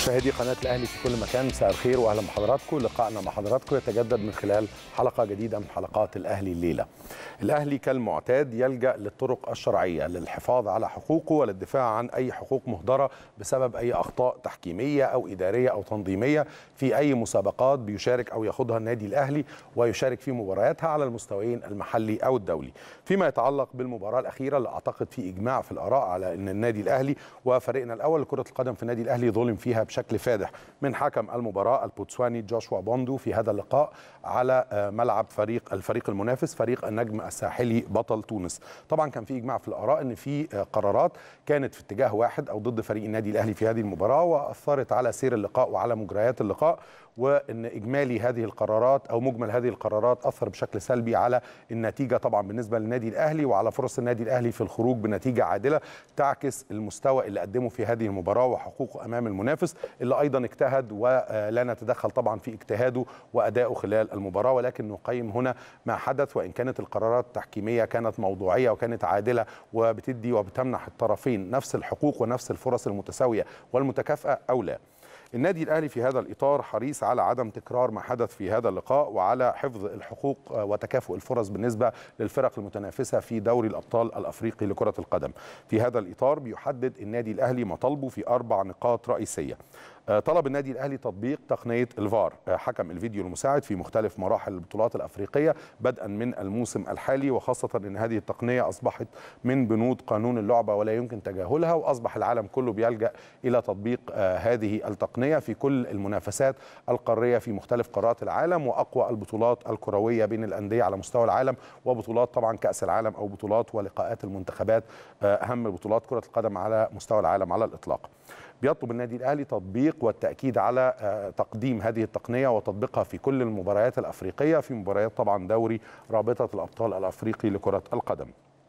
مشاهدي قناة الأهلي في كل مكان مساء الخير وأهلا بحضراتكم لقائنا مع حضراتكم يتجدد من خلال حلقة جديدة من حلقات الأهلي الليلة الأهلي كالمعتاد يلجأ للطرق الشرعية للحفاظ على حقوقه وللدفاع عن أي حقوق مهدرة بسبب أي أخطاء تحكيمية أو إدارية أو تنظيمية في أي مسابقات بيشارك أو ياخدها النادي الأهلي ويشارك في مبارياتها على المستويين المحلي أو الدولي فيما يتعلق بالمباراة الأخيرة اللي أعتقد في إجماع في الآراء على أن النادي الأهلي وفريقنا الأول لكرة القدم في النادي الأهلي ظلم فيها بشكل فادح من حكم المباراة البوتسواني جوشوا بوندو في هذا اللقاء على ملعب فريق الفريق المنافس فريق النجم الساحلي بطل تونس طبعا كان في اجماع في الاراء ان في قرارات كانت في اتجاه واحد او ضد فريق النادي الاهلي في هذه المباراه واثرت على سير اللقاء وعلى مجريات اللقاء وان اجمالي هذه القرارات او مجمل هذه القرارات اثر بشكل سلبي على النتيجه طبعا بالنسبه للنادي الاهلي وعلى فرص النادي الاهلي في الخروج بنتيجه عادله تعكس المستوى اللي قدمه في هذه المباراه وحقوقه امام المنافس اللي ايضا اجتهد ولا نتدخل طبعا في اجتهاده وادائه خلال المباراه ولكن نقيم هنا ما حدث وان كانت القرارات التحكيميه كانت موضوعيه وكانت عادله وبتدي وبتمنح الطرفين نفس الحقوق ونفس الفرص المتساويه والمتكافئه او لا. النادي الاهلي في هذا الاطار حريص على عدم تكرار ما حدث في هذا اللقاء وعلى حفظ الحقوق وتكافؤ الفرص بالنسبه للفرق المتنافسه في دوري الابطال الافريقي لكره القدم. في هذا الاطار بيحدد النادي الاهلي مطالبه في اربع نقاط رئيسيه. طلب النادي الاهلي تطبيق تقنيه الفار حكم الفيديو المساعد في مختلف مراحل البطولات الافريقيه بدءا من الموسم الحالي وخاصه ان هذه التقنيه اصبحت من بنود قانون اللعبه ولا يمكن تجاهلها واصبح العالم كله بيلجا الى تطبيق هذه التقنيه في كل المنافسات القاريه في مختلف قارات العالم واقوى البطولات الكرويه بين الانديه على مستوى العالم وبطولات طبعا كاس العالم او بطولات ولقاءات المنتخبات اهم بطولات كره القدم على مستوى العالم على الاطلاق. بيطلب النادي الاهلي تطبيق والتاكيد على تقديم هذه التقنيه وتطبيقها في كل المباريات الافريقيه في مباريات طبعا دوري رابطه الابطال الافريقي لكره القدم.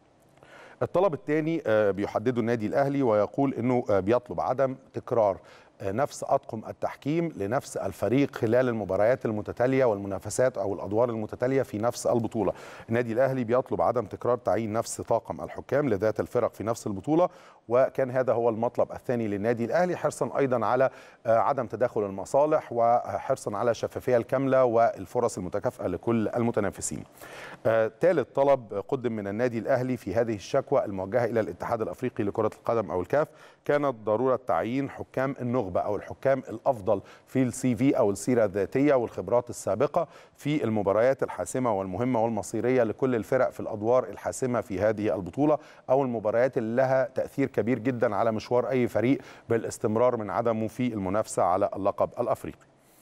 الطلب الثاني بيحدده النادي الاهلي ويقول انه بيطلب عدم تكرار نفس اطقم التحكيم لنفس الفريق خلال المباريات المتتاليه والمنافسات او الادوار المتتاليه في نفس البطوله. النادي الاهلي بيطلب عدم تكرار تعيين نفس طاقم الحكام لذات الفرق في نفس البطوله وكان هذا هو المطلب الثاني للنادي الاهلي حرصا ايضا على عدم تداخل المصالح وحرصا على الشفافيه الكامله والفرص المتكافئه لكل المتنافسين. ثالث طلب قدم من النادي الاهلي في هذه الشكوى الموجهه الى الاتحاد الافريقي لكره القدم او الكاف كانت ضروره تعيين حكام النخبه النخبه او الحكام الافضل في السي في او السيره الذاتيه والخبرات السابقه في المباريات الحاسمه والمهمه والمصيريه لكل الفرق في الادوار الحاسمه في هذه البطوله او المباريات اللي لها تاثير كبير جدا على مشوار اي فريق بالاستمرار من عدمه في المنافسه على اللقب الافريقي.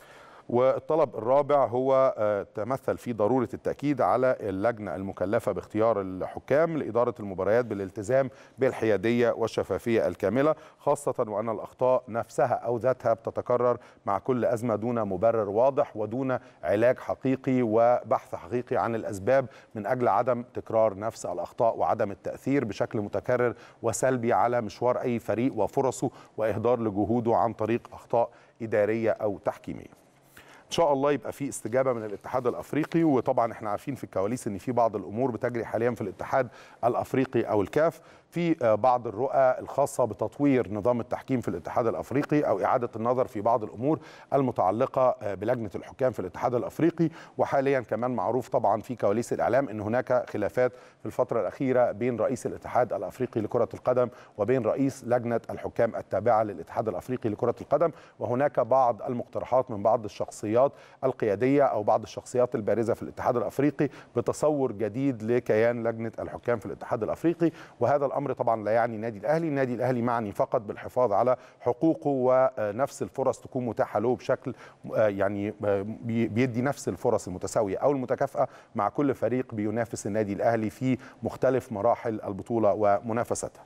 والطلب الرابع هو تمثل في ضرورة التأكيد على اللجنة المكلفة باختيار الحكام لإدارة المباريات بالالتزام بالحيادية والشفافية الكاملة خاصة وأن الأخطاء نفسها أو ذاتها بتتكرر مع كل أزمة دون مبرر واضح ودون علاج حقيقي وبحث حقيقي عن الأسباب من أجل عدم تكرار نفس الأخطاء وعدم التأثير بشكل متكرر وسلبي على مشوار أي فريق وفرصه وإهدار لجهوده عن طريق أخطاء إدارية أو تحكيمية ان شاء الله يبقى في استجابه من الاتحاد الافريقي وطبعا احنا عارفين في الكواليس ان في بعض الامور بتجري حاليا في الاتحاد الافريقي او الكاف في بعض الرؤى الخاصه بتطوير نظام التحكيم في الاتحاد الافريقي او اعاده النظر في بعض الامور المتعلقه بلجنه الحكام في الاتحاد الافريقي وحاليا كمان معروف طبعا في كواليس الاعلام ان هناك خلافات في الفتره الاخيره بين رئيس الاتحاد الافريقي لكره القدم وبين رئيس لجنه الحكام التابعه للاتحاد الافريقي لكره القدم وهناك بعض المقترحات من بعض الشخصيات القياديه او بعض الشخصيات البارزه في الاتحاد الافريقي بتصور جديد لكيان لجنه الحكام في الاتحاد الافريقي وهذا الامر طبعا لا يعني النادي الاهلي، النادي الاهلي معني فقط بالحفاظ على حقوقه ونفس الفرص تكون متاحه له بشكل يعني بيدي نفس الفرص المتساويه او المتكافئه مع كل فريق بينافس النادي الاهلي في مختلف مراحل البطوله ومنافستها.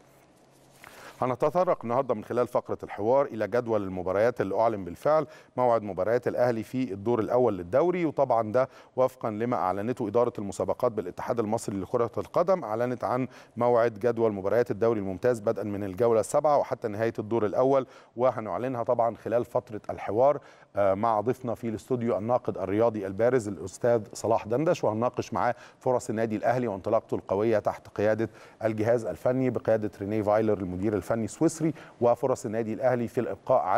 هنتطرق النهارده من خلال فقره الحوار الى جدول المباريات اللي اعلن بالفعل موعد مباريات الاهلي في الدور الاول للدوري وطبعا ده وفقا لما اعلنته اداره المسابقات بالاتحاد المصري لكره القدم اعلنت عن موعد جدول مباريات الدوري الممتاز بدءا من الجوله السابعه وحتى نهايه الدور الاول وهنعلنها طبعا خلال فتره الحوار مع ضيفنا في الاستوديو الناقد الرياضي البارز الاستاذ صلاح دندش وهنناقش معاه فرص النادي الاهلي وانطلاقته القويه تحت قياده الجهاز الفني بقياده ريني فايلر المدير الفني السويسري وفرص النادي الاهلي في الابقاء على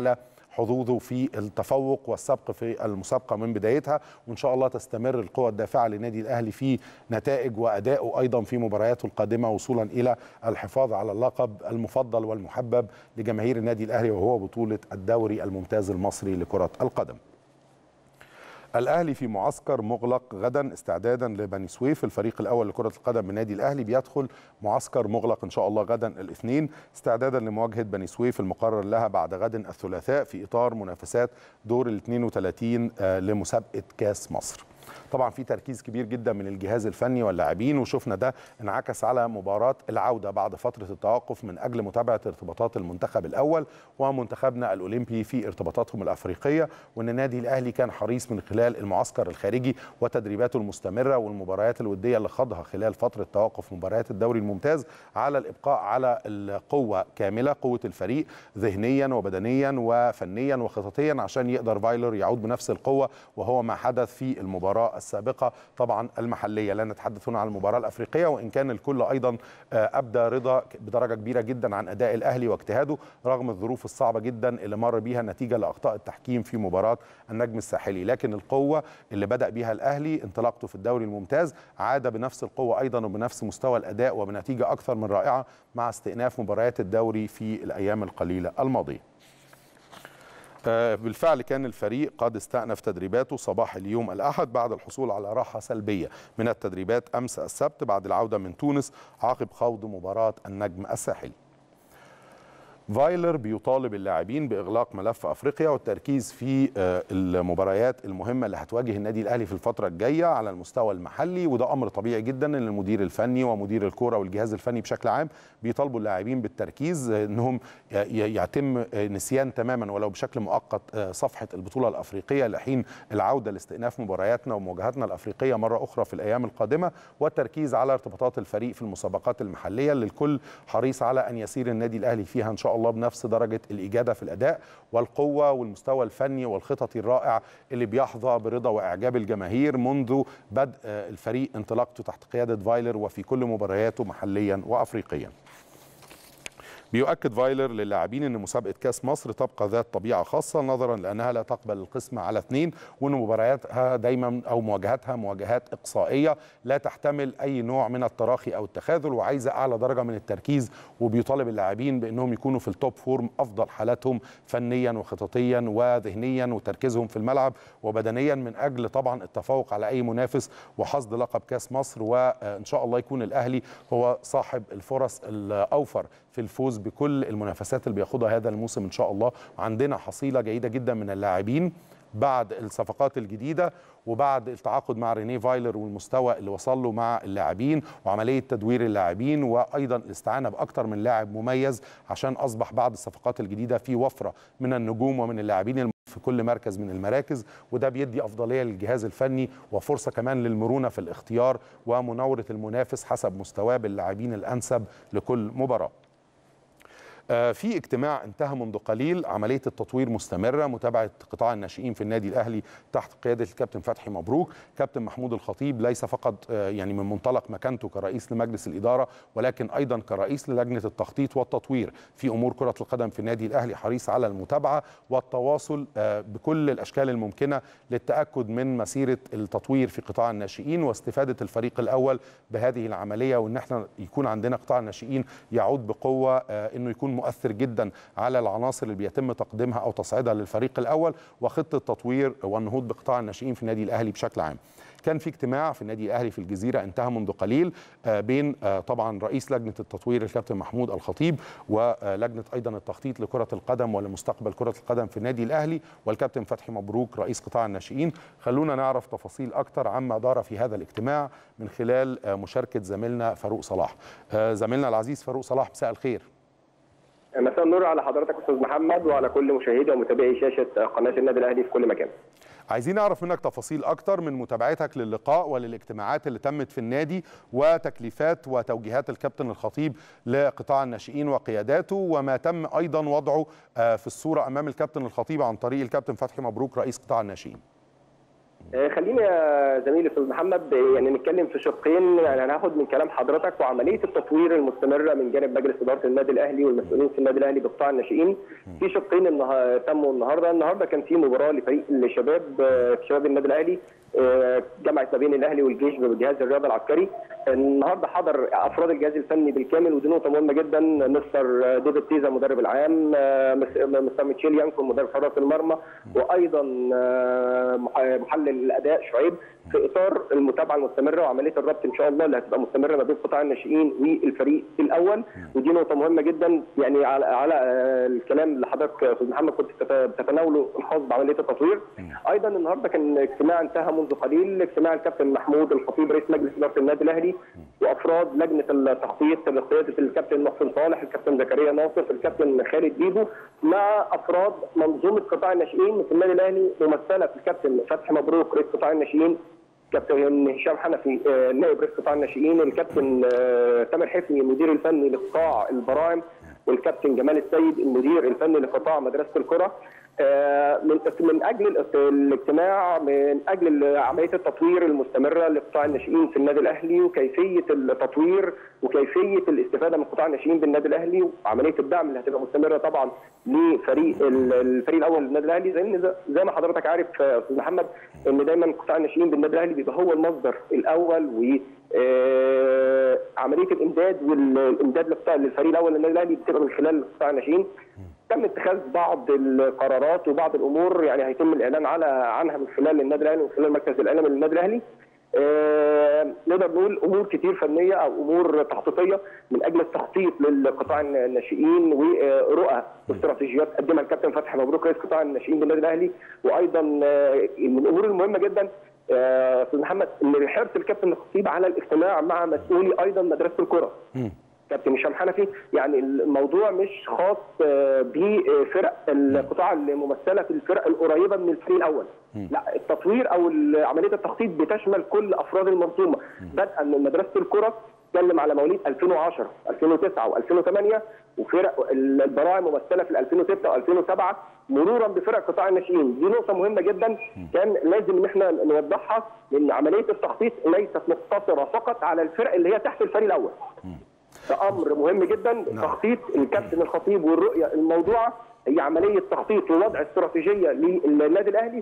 حظوظه في التفوق والسبق في المسابقه من بدايتها وان شاء الله تستمر القوه الدافعه للنادي الاهلي في نتائج وادائه ايضا في مبارياته القادمه وصولا الى الحفاظ على اللقب المفضل والمحبب لجماهير النادي الاهلي وهو بطوله الدوري الممتاز المصري لكره القدم. الاهلي في معسكر مغلق غدا استعدادا لبني سويف الفريق الاول لكره القدم من النادي الاهلي بيدخل معسكر مغلق ان شاء الله غدا الاثنين استعدادا لمواجهه بني سويف المقرر لها بعد غد الثلاثاء في اطار منافسات دور ال 32 لمسابقه كاس مصر طبعا في تركيز كبير جدا من الجهاز الفني واللاعبين وشفنا ده انعكس على مباراه العوده بعد فتره التوقف من اجل متابعه ارتباطات المنتخب الاول ومنتخبنا الاولمبي في ارتباطاتهم الافريقيه وان النادي الاهلي كان حريص من خلال المعسكر الخارجي وتدريباته المستمره والمباريات الوديه اللي خاضها خلال فتره توقف مباريات الدوري الممتاز على الابقاء على القوه كامله قوه الفريق ذهنيا وبدنيا وفنيا وخططيا عشان يقدر فايلر يعود بنفس القوه وهو ما حدث في المباراه السابقه طبعا المحليه لا نتحدث هنا عن المباراه الافريقيه وان كان الكل ايضا ابدى رضا بدرجه كبيره جدا عن اداء الاهلي واجتهاده رغم الظروف الصعبه جدا اللي مر بيها نتيجه لاخطاء التحكيم في مباراه النجم الساحلي لكن القوه اللي بدا بها الاهلي انطلاقته في الدوري الممتاز عاد بنفس القوه ايضا وبنفس مستوى الاداء وبنتيجه اكثر من رائعه مع استئناف مباريات الدوري في الايام القليله الماضيه بالفعل كان الفريق قد استأنف تدريباته صباح اليوم الأحد بعد الحصول على راحة سلبية من التدريبات أمس السبت بعد العودة من تونس عقب خوض مباراة النجم الساحلي فايلر بيطالب اللاعبين باغلاق ملف افريقيا والتركيز في المباريات المهمه اللي هتواجه النادي الاهلي في الفتره الجايه على المستوى المحلي وده امر طبيعي جدا ان المدير الفني ومدير الكوره والجهاز الفني بشكل عام بيطالبوا اللاعبين بالتركيز انهم يتم نسيان تماما ولو بشكل مؤقت صفحه البطوله الافريقيه لحين العوده لاستئناف مبارياتنا ومواجهاتنا الافريقيه مره اخرى في الايام القادمه والتركيز على ارتباطات الفريق في المسابقات المحليه اللي الكل حريص على ان يسير النادي الاهلي فيها ان شاء الله الله بنفس درجة الإجادة في الأداء والقوة والمستوى الفني والخططي الرائع اللي بيحظى برضا وإعجاب الجماهير منذ بدء الفريق انطلاقته تحت قيادة فايلر وفي كل مبارياته محليا وأفريقيا بيؤكد فايلر للاعبين ان مسابقه كاس مصر تبقى ذات طبيعه خاصه نظرا لانها لا تقبل القسم على اثنين وان مبارياتها دايما او مواجهاتها مواجهات اقصائيه لا تحتمل اي نوع من التراخي او التخاذل وعايزه اعلى درجه من التركيز وبيطالب اللاعبين بانهم يكونوا في التوب فورم افضل حالاتهم فنيا وخططيا وذهنيا وتركيزهم في الملعب وبدنيا من اجل طبعا التفوق على اي منافس وحصد لقب كاس مصر وان شاء الله يكون الاهلي هو صاحب الفرص الاوفر في الفوز بكل المنافسات اللي بياخدها هذا الموسم ان شاء الله وعندنا حصيله جيده جدا من اللاعبين بعد الصفقات الجديده وبعد التعاقد مع ريني فايلر والمستوى اللي وصل له مع اللاعبين وعمليه تدوير اللاعبين وايضا الاستعانه باكثر من لاعب مميز عشان اصبح بعد الصفقات الجديده في وفره من النجوم ومن اللاعبين في كل مركز من المراكز وده بيدي افضليه للجهاز الفني وفرصه كمان للمرونه في الاختيار ومناوره المنافس حسب مستواه باللاعبين الانسب لكل مباراه في اجتماع انتهى منذ قليل عمليه التطوير مستمره متابعه قطاع الناشئين في النادي الاهلي تحت قياده الكابتن فتحي مبروك كابتن محمود الخطيب ليس فقط يعني من منطلق مكانته كرئيس لمجلس الاداره ولكن ايضا كرئيس للجنه التخطيط والتطوير في امور كره القدم في النادي الاهلي حريص على المتابعه والتواصل بكل الاشكال الممكنه للتاكد من مسيره التطوير في قطاع الناشئين واستفاده الفريق الاول بهذه العمليه وان احنا يكون عندنا قطاع الناشئين يعود بقوه انه يكون مؤثر جدا على العناصر اللي بيتم تقديمها او تصعيدها للفريق الاول وخطه تطوير والنهوض بقطاع الناشئين في النادي الاهلي بشكل عام. كان في اجتماع في النادي الاهلي في الجزيره انتهى منذ قليل بين طبعا رئيس لجنه التطوير الكابتن محمود الخطيب ولجنه ايضا التخطيط لكره القدم ولمستقبل كره القدم في النادي الاهلي والكابتن فتحي مبروك رئيس قطاع الناشئين خلونا نعرف تفاصيل اكثر عما دار في هذا الاجتماع من خلال مشاركه زميلنا فاروق صلاح زميلنا العزيز فاروق صلاح مساء الخير مساء النور على حضرتك استاذ محمد وعلى كل مشاهدي ومتابعي شاشه قناه النادي الاهلي في كل مكان. عايزين نعرف منك تفاصيل اكتر من متابعتك للقاء وللاجتماعات اللي تمت في النادي وتكليفات وتوجيهات الكابتن الخطيب لقطاع الناشئين وقياداته وما تم ايضا وضعه في الصوره امام الكابتن الخطيب عن طريق الكابتن فتحي مبروك رئيس قطاع الناشئين. آه، خليني يا زميلي استاذ محمد آه، يعني نتكلم في شقين يعني انا هاخد من كلام حضرتك وعمليه التطوير المستمره من جانب مجلس اداره النادي الاهلي والمسؤولين في النادي الاهلي بقطاع الناشئين في شقين النها... تموا النهارده النهارده كان في مباراه لفريق الشباب آه، شباب النادي الاهلي آه، جمعت ما بين الاهلي والجيش بجهاز الرياضه العسكري النهارده حضر افراد الجهاز الفني بالكامل ودي نقطه مهمه جدا مستر ديفيد تيزا المدرب العام آه، مس- مستر ميتشيل يانكو مدرب حراس المرمى وايضا آه، مح- محلل الاداء شعيب في اطار المتابعه المستمره وعمليه الربط ان شاء الله اللي هتبقى مستمره ما بين قطاع الناشئين والفريق الاول ودي نقطه مهمه جدا يعني على على آه، الكلام اللي حضرتك يا استاذ محمد كنت بتت- بتتناوله الخاص بعمليه التطوير ايضا النهارده كان اجتماع انتهى منذ قليل اجتماع الكابتن محمود الخطيب رئيس مجلس اداره النادي الاهلي وافراد لجنه التخطيط بقياده الكابتن محسن صالح الكابتن زكريا ناصر الكابتن خالد بيبو مع افراد منظومه قطاع الناشئين في النادي الاهلي ممثله في الكابتن فتحي مبروك رئيس قطاع الناشئين كابتن هشام حنفي آه، نائب رئيس قطاع الناشئين الكابتن آه، تامر حفني المدير الفني لقطاع البراعم والكابتن جمال السيد المدير الفني لقطاع مدرسه الكره آه، من من اجل الاست- الاجتماع من اجل عمليه التطوير المستمره لقطاع الناشئين في النادي الاهلي وكيفيه التطوير وكيفيه الاستفاده من قطاع الناشئين بالنادي الاهلي وعمليه الدعم اللي هتبقى مستمره طبعا لفريق ال- الفريق الاول للنادي الاهلي زي إن- زي ما حضرتك عارف آه، استاذ محمد ان دايما قطاع الناشئين بالنادي الاهلي بيبقى هو المصدر الاول و آه، عمليه الامداد والامداد لقطاع- للفريق الاول للنادي الاهلي بتبقى من خلال قطاع الناشئين تم اتخاذ بعض القرارات وبعض الامور يعني هيتم الاعلان على عنها من خلال النادي الاهلي ومن خلال مركز الاعلام للنادي الاهلي. آه، نقدر نقول امور كتير فنيه او امور تخطيطيه من اجل التخطيط للقطاع الناشئين ورؤى واستراتيجيات قدمها الكابتن فتحي مبروك رئيس قطاع الناشئين بالنادي الاهلي وايضا آه، من الامور المهمه جدا آه، استاذ محمد ان حرص الكابتن الخطيب على الاجتماع مع مسؤولي ايضا مدرسه الكره. كابتن هشام حنفي يعني الموضوع مش خاص آه، بفرق القطاع الممثله في الفرق القريبه من الفريق الاول لا التطوير او ال- عمليه التخطيط بتشمل كل افراد المنظومه بدءا من مدرسه الكره اتكلم على مواليد 2010 2009 و2008 وفرق البراعم ممثله في 2006 و2007 مرورا بفرق قطاع الناشئين دي نقطه مهمه جدا كان لازم ان احنا نوضحها لان عمليه التخطيط ليست مقتصره فقط على الفرق اللي هي تحت الفريق الاول ده امر مهم جدا نعم. تخطيط الكابتن الخطيب والرؤيه الموضوعه هي عمليه تخطيط ووضع استراتيجيه للنادي الاهلي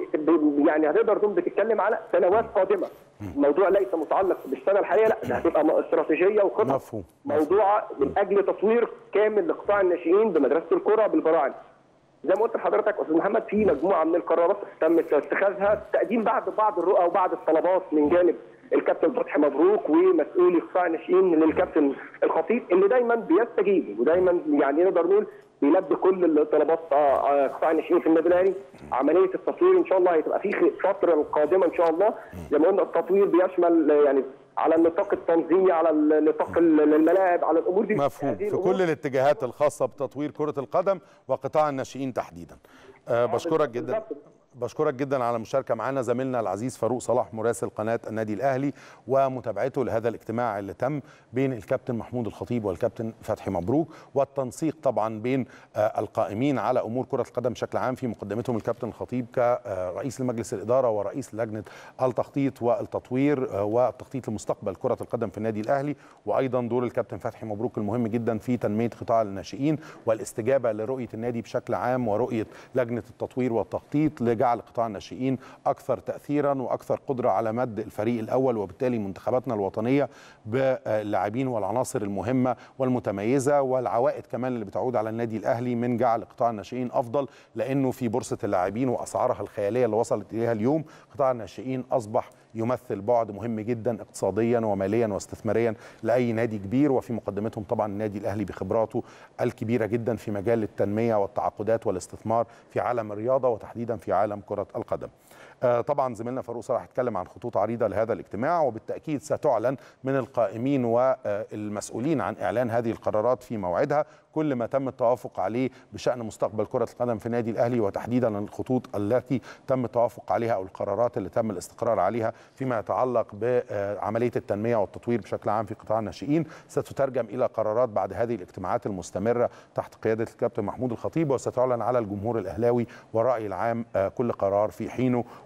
ل- يعني هتقدر تقول بتتكلم على سنوات قادمه الموضوع ليس متعلق بالسنه الحاليه لا ده هتبقى م- استراتيجيه وخطط مفهوم. موضوعه من اجل تطوير كامل لقطاع الناشئين بمدرسه الكره بالبراعم زي ما قلت لحضرتك استاذ محمد في مجموعه من القرارات تم اتخاذها تقديم بعض بعض الرؤى وبعض الطلبات من جانب الكابتن فتحي مبروك ومسؤولي قطاع الناشئين للكابتن الخطيب اللي دايما بيستجيب ودايما يعني نقدر نقول بيلبي كل الطلبات آه، آه، قطاع الناشئين في النادي الاهلي عمليه التطوير ان شاء الله هتبقى في خ- فتره قادمه ان شاء الله زي ما قلنا التطوير بيشمل آه، يعني على النطاق التنظيمي على النطاق الملاعب على الامور دي مفهوم هذه في الأمور كل الاتجاهات الخاصة بتطوير كرة القدم وقطاع الناشئين تحديدا أه بشكرك جدا بالظبط. بشكرك جدا على المشاركة معنا زميلنا العزيز فاروق صلاح مراسل قناة النادي الأهلي ومتابعته لهذا الاجتماع اللي تم بين الكابتن محمود الخطيب والكابتن فتحي مبروك والتنسيق طبعا بين آه، القائمين على أمور كرة القدم بشكل عام في مقدمتهم الكابتن الخطيب كرئيس لمجلس الإدارة ورئيس لجنة التخطيط والتطوير آه، والتخطيط لمستقبل كرة القدم في النادي الأهلي وأيضا دور الكابتن فتحي مبروك المهم جدا في تنمية قطاع الناشئين والاستجابة لرؤية النادي بشكل عام ورؤية لجنة التطوير والتخطيط لجعل قطاع الناشئين أكثر تأثيرا وأكثر قدرة على مد الفريق الأول وبالتالي منتخباتنا الوطنية باللاعبين والعناصر المهمة والمتميزة والعوائد كمان اللي بتعود على النادي الأهلي من جعل قطاع الناشئين أفضل لأنه في بورصة اللاعبين وأسعارها الخيالية اللي وصلت إليها اليوم قطاع الناشئين أصبح يمثل بعد مهم جدا اقتصاديا وماليا واستثماريا لاي نادي كبير وفي مقدمتهم طبعا النادي الاهلي بخبراته الكبيره جدا في مجال التنميه والتعاقدات والاستثمار في عالم الرياضه وتحديدا في عالم كره القدم. آه، طبعا زميلنا فاروق صلاح اتكلم عن خطوط عريضه لهذا الاجتماع وبالتاكيد ستعلن من القائمين والمسؤولين عن اعلان هذه القرارات في موعدها كل ما تم التوافق عليه بشان مستقبل كره القدم في النادي الاهلي وتحديدا الخطوط التي تم التوافق عليها او القرارات اللي تم الاستقرار عليها فيما يتعلق بعمليه التنميه والتطوير بشكل عام في قطاع الناشئين ستترجم الى قرارات بعد هذه الاجتماعات المستمره تحت قياده الكابتن محمود الخطيب وستعلن على الجمهور الاهلاوي والراي العام آه، كل قرار في حينه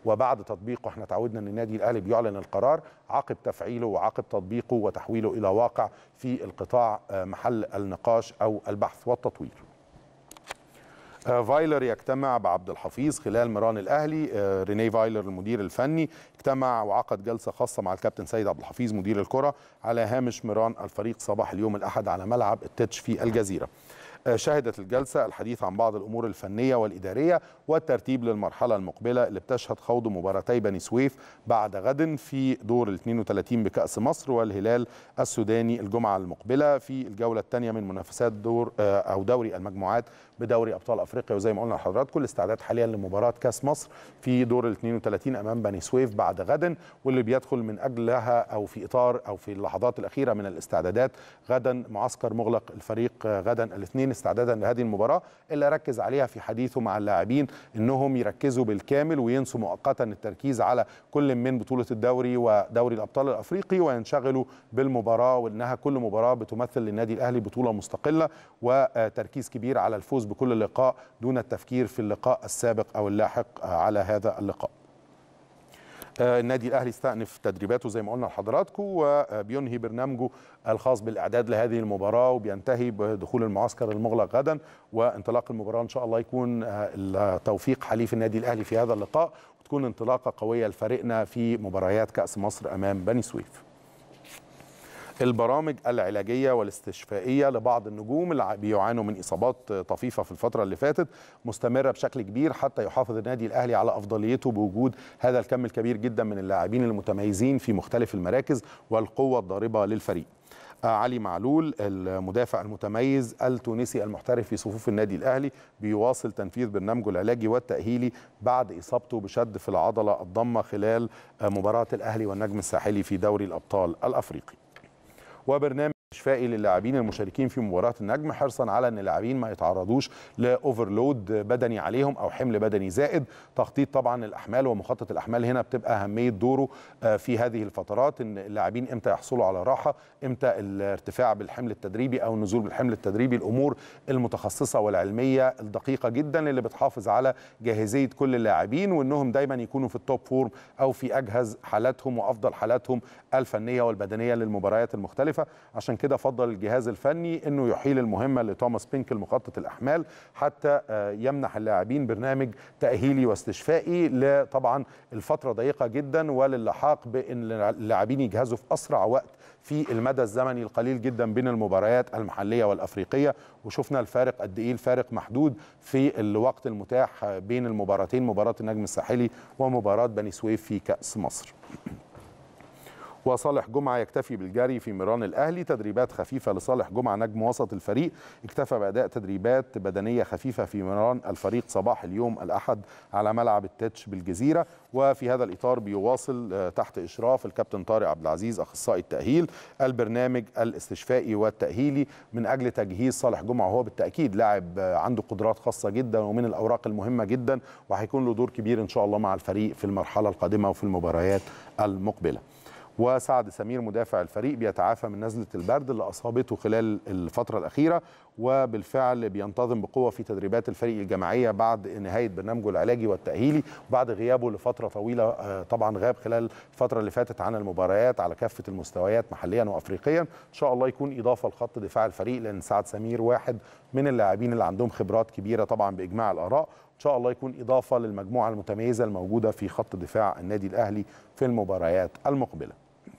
وبعد تطبيقه احنا تعودنا ان النادي الاهلي بيعلن القرار عقب تفعيله وعقب تطبيقه وتحويله الى واقع في القطاع محل النقاش او البحث والتطوير فايلر يجتمع بعبد الحفيظ خلال مران الاهلي ريني فايلر المدير الفني اجتمع وعقد جلسه خاصه مع الكابتن سيد عبد الحفيظ مدير الكره على هامش مران الفريق صباح اليوم الاحد على ملعب التتش في الجزيره شهدت الجلسة الحديث عن بعض الأمور الفنية والإدارية والترتيب للمرحلة المقبلة اللي بتشهد خوض مباراتي بني سويف بعد غد في دور ال 32 بكأس مصر والهلال السوداني الجمعة المقبلة في الجولة الثانية من منافسات دور أو دوري المجموعات بدوري أبطال أفريقيا وزي ما قلنا لحضراتكم الاستعداد حاليا لمباراة كأس مصر في دور ال 32 أمام بني سويف بعد غد واللي بيدخل من أجلها أو في إطار أو في اللحظات الأخيرة من الاستعدادات غدا معسكر مغلق الفريق غدا الاثنين استعدادا لهذه المباراه اللي ركز عليها في حديثه مع اللاعبين انهم يركزوا بالكامل وينسوا مؤقتا التركيز على كل من بطوله الدوري ودوري الابطال الافريقي وينشغلوا بالمباراه وانها كل مباراه بتمثل للنادي الاهلي بطوله مستقله وتركيز كبير على الفوز بكل لقاء دون التفكير في اللقاء السابق او اللاحق على هذا اللقاء. النادي الاهلي استأنف تدريباته زي ما قلنا لحضراتكم وبينهي برنامجه الخاص بالاعداد لهذه المباراه وبينتهي بدخول المعسكر المغلق غدا وانطلاق المباراه ان شاء الله يكون توفيق حليف النادي الاهلي في هذا اللقاء وتكون انطلاقه قويه لفريقنا في مباريات كاس مصر امام بني سويف. البرامج العلاجيه والاستشفائيه لبعض النجوم اللي بيعانوا من اصابات طفيفه في الفتره اللي فاتت مستمره بشكل كبير حتى يحافظ النادي الاهلي على افضليته بوجود هذا الكم الكبير جدا من اللاعبين المتميزين في مختلف المراكز والقوه الضاربه للفريق. علي معلول المدافع المتميز التونسي المحترف في صفوف النادي الاهلي بيواصل تنفيذ برنامجه العلاجي والتاهيلي بعد اصابته بشد في العضله الضمه خلال مباراه الاهلي والنجم الساحلي في دوري الابطال الافريقي. وبرنامج استشفائي للاعبين المشاركين في مباراه النجم حرصا على ان اللاعبين ما يتعرضوش لاوفرلود بدني عليهم او حمل بدني زائد تخطيط طبعا الاحمال ومخطط الاحمال هنا بتبقى اهميه دوره في هذه الفترات ان اللاعبين امتى يحصلوا على راحه امتى الارتفاع بالحمل التدريبي او النزول بالحمل التدريبي الامور المتخصصه والعلميه الدقيقه جدا اللي بتحافظ على جاهزيه كل اللاعبين وانهم دايما يكونوا في التوب فورم او في اجهز حالاتهم وافضل حالاتهم الفنيه والبدنيه للمباريات المختلفه عشان كده فضل الجهاز الفني انه يحيل المهمه لتوماس بينك المخطط الاحمال حتى يمنح اللاعبين برنامج تاهيلي واستشفائي لطبعا الفتره ضيقه جدا وللحاق بان اللاعبين يجهزوا في اسرع وقت في المدى الزمني القليل جدا بين المباريات المحليه والافريقيه وشفنا الفارق قد ايه الفارق محدود في الوقت المتاح بين المباراتين مباراه النجم الساحلي ومباراه بني سويف في كاس مصر وصالح جمعه يكتفي بالجري في ميران الاهلي تدريبات خفيفه لصالح جمعه نجم وسط الفريق اكتفى باداء تدريبات بدنيه خفيفه في ميران الفريق صباح اليوم الاحد على ملعب التتش بالجزيره وفي هذا الاطار بيواصل تحت اشراف الكابتن طارق عبد العزيز اخصائي التاهيل البرنامج الاستشفائي والتاهيلي من اجل تجهيز صالح جمعه وهو بالتاكيد لاعب عنده قدرات خاصه جدا ومن الاوراق المهمه جدا وهيكون له دور كبير ان شاء الله مع الفريق في المرحله القادمه وفي المباريات المقبله وسعد سمير مدافع الفريق بيتعافى من نزله البرد اللي اصابته خلال الفتره الاخيره وبالفعل بينتظم بقوه في تدريبات الفريق الجماعيه بعد نهايه برنامجه العلاجي والتاهيلي وبعد غيابه لفتره طويله طبعا غاب خلال الفتره اللي فاتت عن المباريات على كافه المستويات محليا وافريقيا ان شاء الله يكون اضافه لخط دفاع الفريق لان سعد سمير واحد من اللاعبين اللي عندهم خبرات كبيره طبعا باجماع الاراء ان شاء الله يكون اضافه للمجموعه المتميزه الموجوده في خط دفاع النادي الاهلي في المباريات المقبله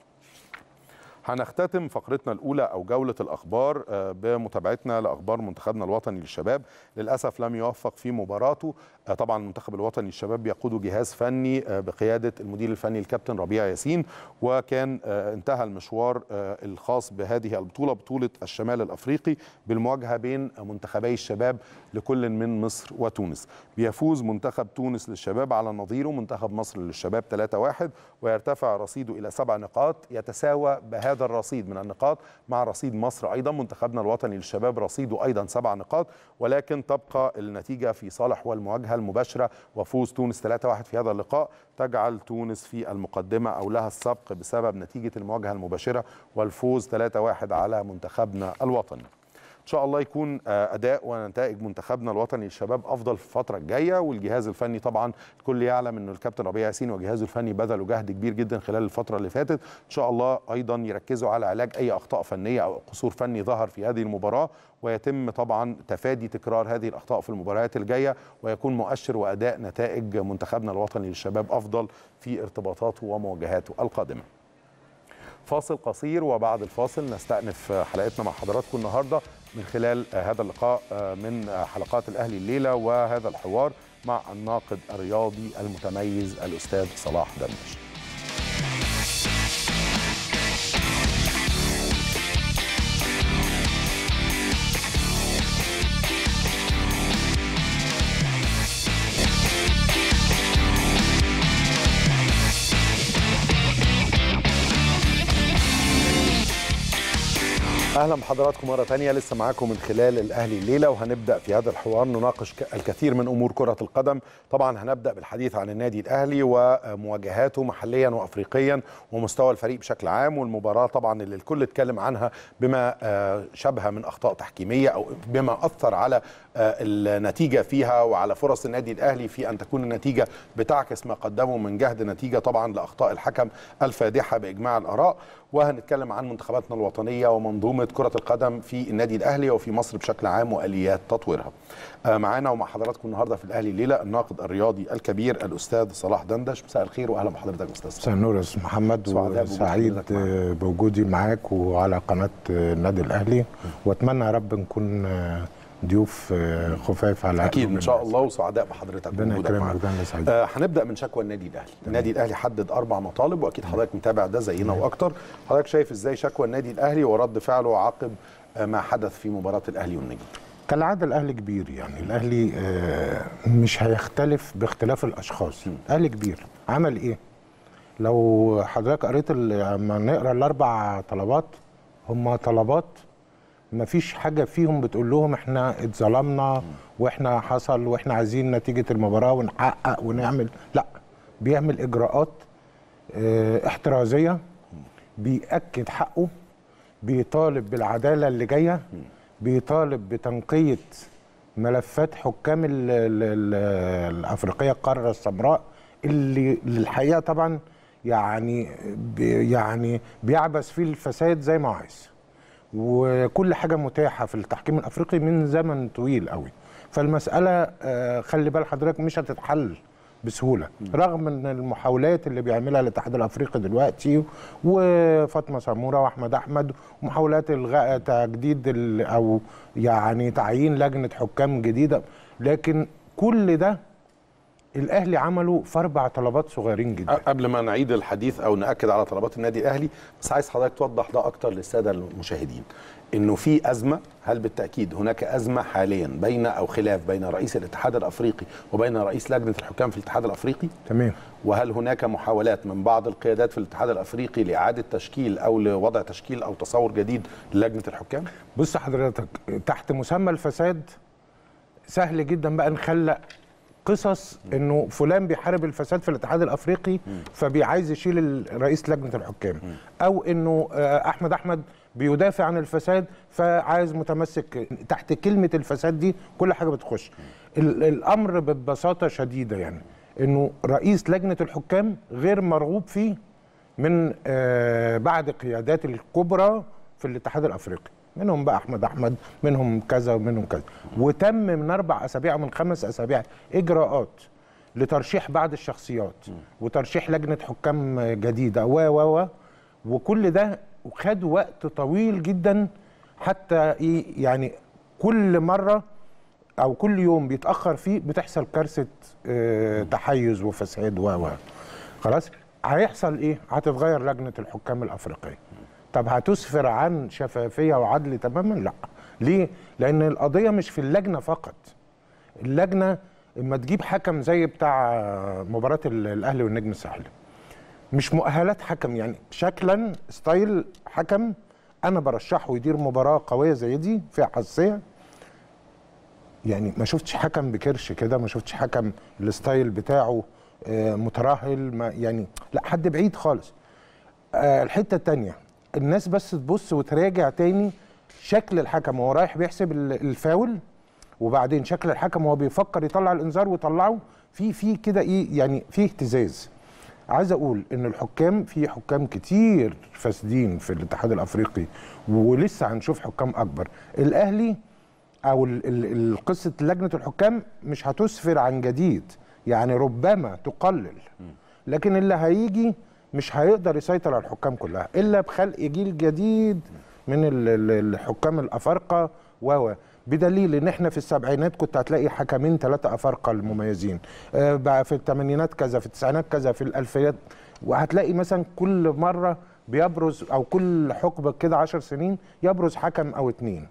هنختتم فقرتنا الاولى او جوله الاخبار بمتابعتنا لاخبار منتخبنا الوطني للشباب للاسف لم يوفق في مباراته طبعا المنتخب الوطني للشباب بيقوده جهاز فني بقياده المدير الفني الكابتن ربيع ياسين وكان انتهى المشوار الخاص بهذه البطوله بطوله الشمال الافريقي بالمواجهه بين منتخبي الشباب لكل من مصر وتونس بيفوز منتخب تونس للشباب على نظيره منتخب مصر للشباب 3-1 ويرتفع رصيده الى سبع نقاط يتساوى بهذا الرصيد من النقاط مع رصيد مصر ايضا منتخبنا الوطني للشباب رصيده ايضا سبع نقاط ولكن تبقى النتيجه في صالح والمواجهه المباشره وفوز تونس 3-1 في هذا اللقاء تجعل تونس في المقدمه او لها السبق بسبب نتيجه المواجهه المباشره والفوز 3-1 على منتخبنا الوطني. ان شاء الله يكون آه، اداء ونتائج منتخبنا الوطني للشباب افضل في الفتره الجايه والجهاز الفني طبعا الكل يعلم انه الكابتن ربيع ياسين وجهازه الفني بذلوا جهد كبير جدا خلال الفتره اللي فاتت ان شاء الله ايضا يركزوا على علاج اي اخطاء فنيه او قصور فني ظهر في هذه المباراه ويتم طبعا تفادي تكرار هذه الاخطاء في المباريات الجايه ويكون مؤشر واداء نتائج منتخبنا الوطني للشباب افضل في ارتباطاته ومواجهاته القادمه فاصل قصير وبعد الفاصل نستأنف حلقتنا مع حضراتكم النهارده من خلال هذا اللقاء من حلقات الأهلي الليلة وهذا الحوار مع الناقد الرياضي المتميز الأستاذ صلاح دمش اهلا بحضراتكم مره تانية لسه معاكم من خلال الاهلي الليله وهنبدا في هذا الحوار نناقش ك- الكثير من امور كره القدم طبعا هنبدا بالحديث عن النادي الاهلي ومواجهاته محليا وافريقيا ومستوى الفريق بشكل عام والمباراه طبعا اللي الكل اتكلم عنها بما آه، شبه من اخطاء تحكيميه او بما اثر على آه، النتيجه فيها وعلى فرص النادي الاهلي في ان تكون النتيجه بتعكس ما قدمه من جهد نتيجه طبعا لاخطاء الحكم الفادحه باجماع الاراء وهنتكلم عن منتخباتنا الوطنيه ومنظومه كره القدم في النادي الاهلي وفي مصر بشكل عام واليات تطويرها. آه، معانا ومع حضراتكم النهارده في الاهلي الليله الناقد الرياضي الكبير الاستاذ صلاح دندش مساء الخير واهلا بحضرتك يا استاذ مساء النور يا استاذ محمد سعداء بوجود وسعيد حضرتك معانا. بوجودي معاك وعلى قناه النادي الاهلي واتمنى يا رب نكون ضيوف خفاف على اكيد قلوب ان شاء الناس. الله وسعداء بحضرتك ربنا بوجودك يكرمك معانا. ربنا يسعدك آه، هنبدا من شكوى النادي الاهلي النادي الاهلي حدد اربع مطالب واكيد حضرتك متابع ده زينا واكتر حضرتك شايف ازاي شكوى النادي الاهلي ورد فعله عقب آه، ما حدث في مباراه الاهلي والنجم كالعاده الاهلي كبير يعني الاهلي آه، مش هيختلف باختلاف الاشخاص الاهلي كبير عمل ايه لو حضرتك قريت ال- لما نقرا الاربع طلبات هم طلبات ما فيش حاجه فيهم بتقول لهم احنا اتظلمنا واحنا حصل واحنا عايزين نتيجه المباراه ونحقق ونعمل لا بيعمل اجراءات اه احترازيه بيأكد حقه بيطالب بالعداله اللي جايه بيطالب بتنقيه ملفات حكام ال ال ال الافريقيه القاره السمراء اللي الحقيقه طبعا يعني بي يعني بيعبث فيه الفساد زي ما هو عايز وكل حاجه متاحه في التحكيم الافريقي من زمن طويل قوي فالمساله آه، خلي بال حضرتك مش هتتحل بسهوله رغم ان المحاولات اللي بيعملها الاتحاد الافريقي دلوقتي وفاطمه سموره واحمد احمد ومحاولات الغاء تجديد ال- او يعني تعيين لجنه حكام جديده لكن كل ده الاهلي عمله في اربع طلبات صغيرين جدا قبل ما نعيد الحديث او ناكد على طلبات النادي الاهلي بس عايز حضرتك توضح ده اكتر للساده المشاهدين انه في ازمه هل بالتاكيد هناك ازمه حاليا بين او خلاف بين رئيس الاتحاد الافريقي وبين رئيس لجنه الحكام في الاتحاد الافريقي تمام وهل هناك محاولات من بعض القيادات في الاتحاد الافريقي لاعاده تشكيل او لوضع تشكيل او تصور جديد للجنه الحكام بص حضرتك تحت مسمى الفساد سهل جدا بقى نخلق قصص انه فلان بيحارب الفساد في الاتحاد الافريقي فبيعايز يشيل ال- رئيس لجنه الحكام او انه آه، احمد احمد بيدافع عن الفساد فعايز متمسك تحت كلمه الفساد دي كل حاجه بتخش ال- الامر ببساطه شديده يعني انه رئيس لجنه الحكام غير مرغوب فيه من آه، بعد قيادات الكبرى في الاتحاد الافريقي منهم بقى احمد احمد منهم كذا ومنهم كذا وتم من اربع اسابيع ومن خمس اسابيع اجراءات لترشيح بعض الشخصيات وترشيح لجنه حكام جديده و و و وكل ده خد وقت طويل جدا حتى ايه يعني كل مره او كل يوم بيتاخر فيه بتحصل كارثه آه، تحيز وفساد و و خلاص هيحصل ايه هتتغير لجنه الحكام الافريقيه طب هتسفر عن شفافيه وعدل تماما لا ليه لان القضيه مش في اللجنه فقط اللجنه اما تجيب حكم زي بتاع مباراه ال- الاهلي والنجم الساحلي مش مؤهلات حكم يعني شكلا ستايل حكم انا برشحه يدير مباراه قويه زي دي فيها حساسيه يعني ما شفتش حكم بكرش كده ما شفتش حكم الستايل بتاعه آه، مترهل ما يعني لا حد بعيد خالص آه، الحته التانية الناس بس تبص وتراجع تاني شكل الحكم وهو رايح بيحسب ال- الفاول وبعدين شكل الحكم وهو بيفكر يطلع الانذار ويطلعه في في كده ايه يعني في اهتزاز عايز اقول ان الحكام في حكام كتير فاسدين في الاتحاد الافريقي ولسه هنشوف حكام اكبر الاهلي او ال- ال- ال- قصه لجنه الحكام مش هتسفر عن جديد يعني ربما تقلل لكن اللي هيجي مش هيقدر يسيطر على الحكام كلها الا بخلق جيل جديد من ال- ال- الحكام الافارقه و بدليل ان احنا في السبعينات كنت هتلاقي حكمين ثلاثه افارقه المميزين آه، بقى في الثمانينات كذا في التسعينات كذا في الالفيات وهتلاقي مثلا كل مره بيبرز او كل حقبه كده عشر سنين يبرز حكم او اتنين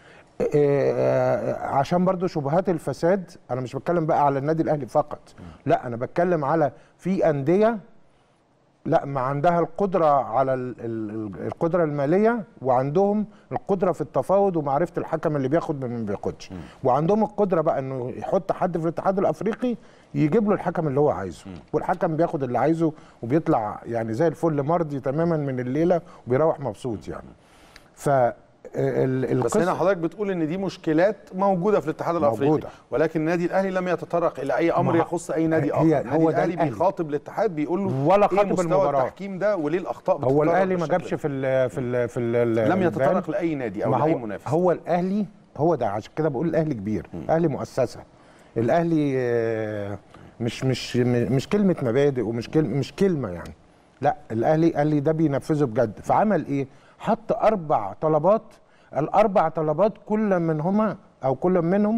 آه، عشان برضو شبهات الفساد انا مش بتكلم بقى على النادي الاهلي فقط لا انا بتكلم على في انديه لا ما عندها القدره على ال- ال- القدره الماليه وعندهم القدره في التفاوض ومعرفه الحكم اللي بياخد من ما بياخدش وعندهم القدره بقى انه يحط حد في الاتحاد الافريقي يجيب له الحكم اللي هو عايزه والحكم بياخد اللي عايزه وبيطلع يعني زي الفل مرضي تماما من الليله وبيروح مبسوط يعني ف ال- بس القصة- هنا حضرتك بتقول ان دي مشكلات موجوده في الاتحاد الافريقي موجودة. ولكن النادي الاهلي لم يتطرق الى اي امر ما- يخص اي نادي هي- اخر هو النادي ده الاهلي الأهلي. بيخاطب الاتحاد بيقول له ولا ايه خاطب مستوى المباراة. التحكيم ده وليه الاخطاء هو بتتكرر الاهلي ما بالشكل جابش ده؟ في ال في ال في ال لم يتطرق البيان. لاي نادي او ما لاي هو منافس هو الاهلي هو ده عشان كده بقول الاهلي كبير اهلي مؤسسه الاهلي آه، مش مش مش كلمه مبادئ ومش كلمه مش كلمه يعني لا الاهلي قال لي ده بينفذه بجد فعمل ايه حط اربع طلبات الاربع طلبات كل منهما او كل منهم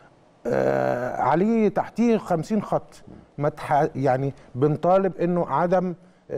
آه عليه تحتيه 50 خط ما تح... يعني بنطالب انه عدم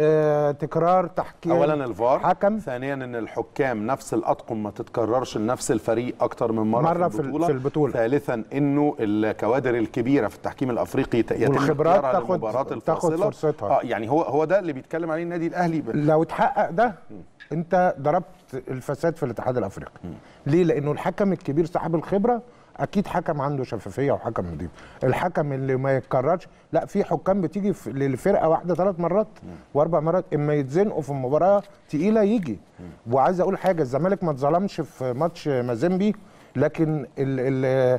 آه تكرار تحكيم اولا الفار حكم ثانيا ان الحكام نفس الاطقم ما تتكررش لنفس الفريق اكتر من مره, مرة في في ال- البطوله في البطولة. ثالثا انه الكوادر الكبيره في التحكيم الافريقي ت- يتم والخبرات اختيارها تاخد- للمباراه تاخد الفاصله فرصتها. اه يعني هو هو ده اللي بيتكلم عليه النادي الاهلي ب- لو اتحقق ده انت ضربت الفساد في الاتحاد الافريقي ليه لانه الحكم الكبير صاحب الخبره اكيد حكم عنده شفافيه وحكم نضيف الحكم اللي ما يتكررش لا في حكام بتيجي في للفرقه واحده ثلاث مرات واربع مرات اما يتزنقوا في مباراه تقيله يجي وعايز اقول حاجه الزمالك ما اتظلمش في ماتش مازيمبي لكن ال ال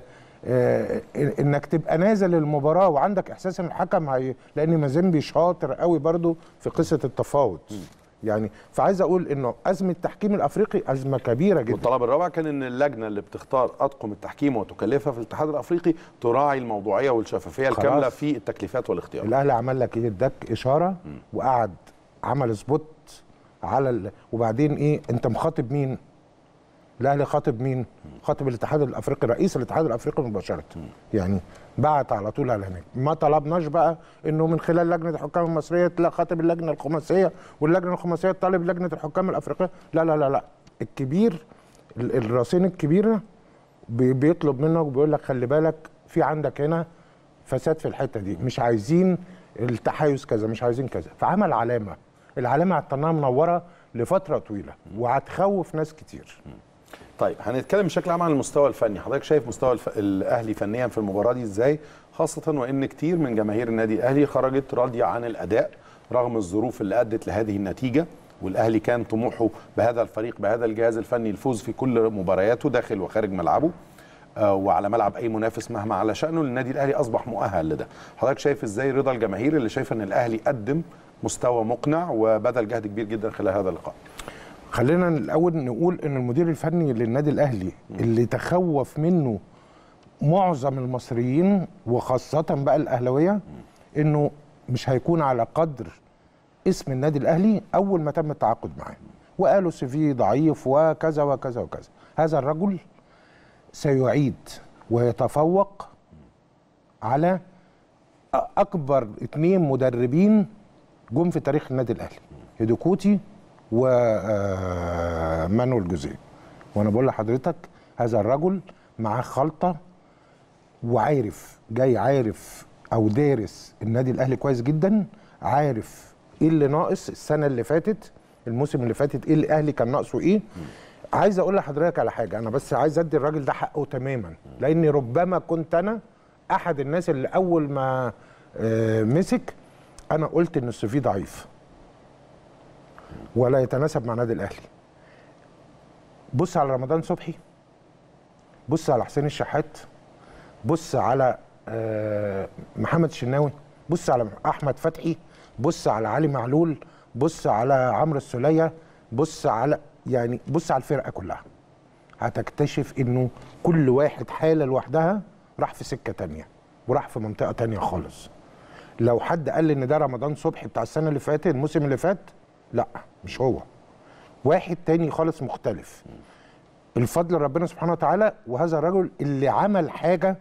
آه، انك تبقى نازل المباراه وعندك احساس ان الحكم هي لان مازيمبي شاطر قوي برضو في قصه التفاوض يعني فعايز اقول انه ازمه التحكيم الافريقي ازمه كبيره جدا والطلب الرابع كان ان اللجنه اللي بتختار اطقم التحكيم وتكلفها في الاتحاد الافريقي تراعي الموضوعيه والشفافيه خلاص. الكامله في التكليفات والاختيار الاهلي عمل لك ايه اداك اشاره وقعد عمل سبوت على ال... وبعدين ايه انت مخاطب مين الاهلي خاطب مين خاطب الاتحاد الافريقي رئيس الاتحاد الافريقي مباشره يعني بعت على طول على هناك ما طلبناش بقى انه من خلال لجنه الحكام المصريه لا خاطب اللجنه الخماسيه واللجنه الخماسيه تطالب لجنه الحكام الافريقيه لا لا لا لا الكبير ال- الراسين الكبيره بي- بيطلب منك وبيقول لك خلي بالك في عندك هنا فساد في الحته دي مش عايزين التحيز كذا مش عايزين كذا فعمل علامه العلامه هتنها منوره لفتره طويله وهتخوف ناس كتير طيب هنتكلم بشكل عام عن المستوى الفني حضرتك شايف مستوى الف... الاهلي فنيا في المباراه دي ازاي خاصه وان كتير من جماهير النادي الاهلي خرجت راضيه عن الاداء رغم الظروف اللي ادت لهذه النتيجه والاهلي كان طموحه بهذا الفريق بهذا الجهاز الفني الفوز في كل مبارياته داخل وخارج ملعبه آه، وعلى ملعب اي منافس مهما على شانه النادي الاهلي اصبح مؤهل لده حضرتك شايف ازاي رضا الجماهير اللي شايفه ان الاهلي قدم مستوى مقنع وبذل جهد كبير جدا خلال هذا اللقاء خلينا الاول نقول ان المدير الفني للنادي الاهلي اللي تخوف منه معظم المصريين وخاصه بقى الاهلاويه انه مش هيكون على قدر اسم النادي الاهلي اول ما تم التعاقد معاه وقالوا سي في ضعيف وكذا وكذا وكذا هذا الرجل سيعيد ويتفوق على أ- اكبر اتنين مدربين جم في تاريخ النادي الاهلي هيدوكوتي ومانويل جوزيه وانا بقول لحضرتك هذا الرجل معاه خلطه وعارف جاي عارف او دارس النادي الاهلي كويس جدا عارف ايه اللي ناقص السنه اللي فاتت الموسم اللي فاتت ايه الاهلي كان ناقصه ايه عايز اقول لحضرتك على حاجه انا بس عايز ادي الراجل ده حقه تماما لاني ربما كنت انا احد الناس اللي اول ما آه، مسك انا قلت ان السوفي ضعيف ولا يتناسب مع النادي الاهلي بص على رمضان صبحي بص على حسين الشحات بص على آه، محمد الشناوي بص على احمد فتحي بص على علي معلول بص على عمرو السوليه بص على يعني بص على الفرقه كلها هتكتشف انه كل واحد حاله لوحدها راح في سكه تانية وراح في منطقه تانية خالص لو حد قال لي ان ده رمضان صبحي بتاع السنه اللي فاتت الموسم اللي فات لا مش هو واحد تاني خالص مختلف الفضل ربنا سبحانه وتعالى وهذا الرجل اللي عمل حاجه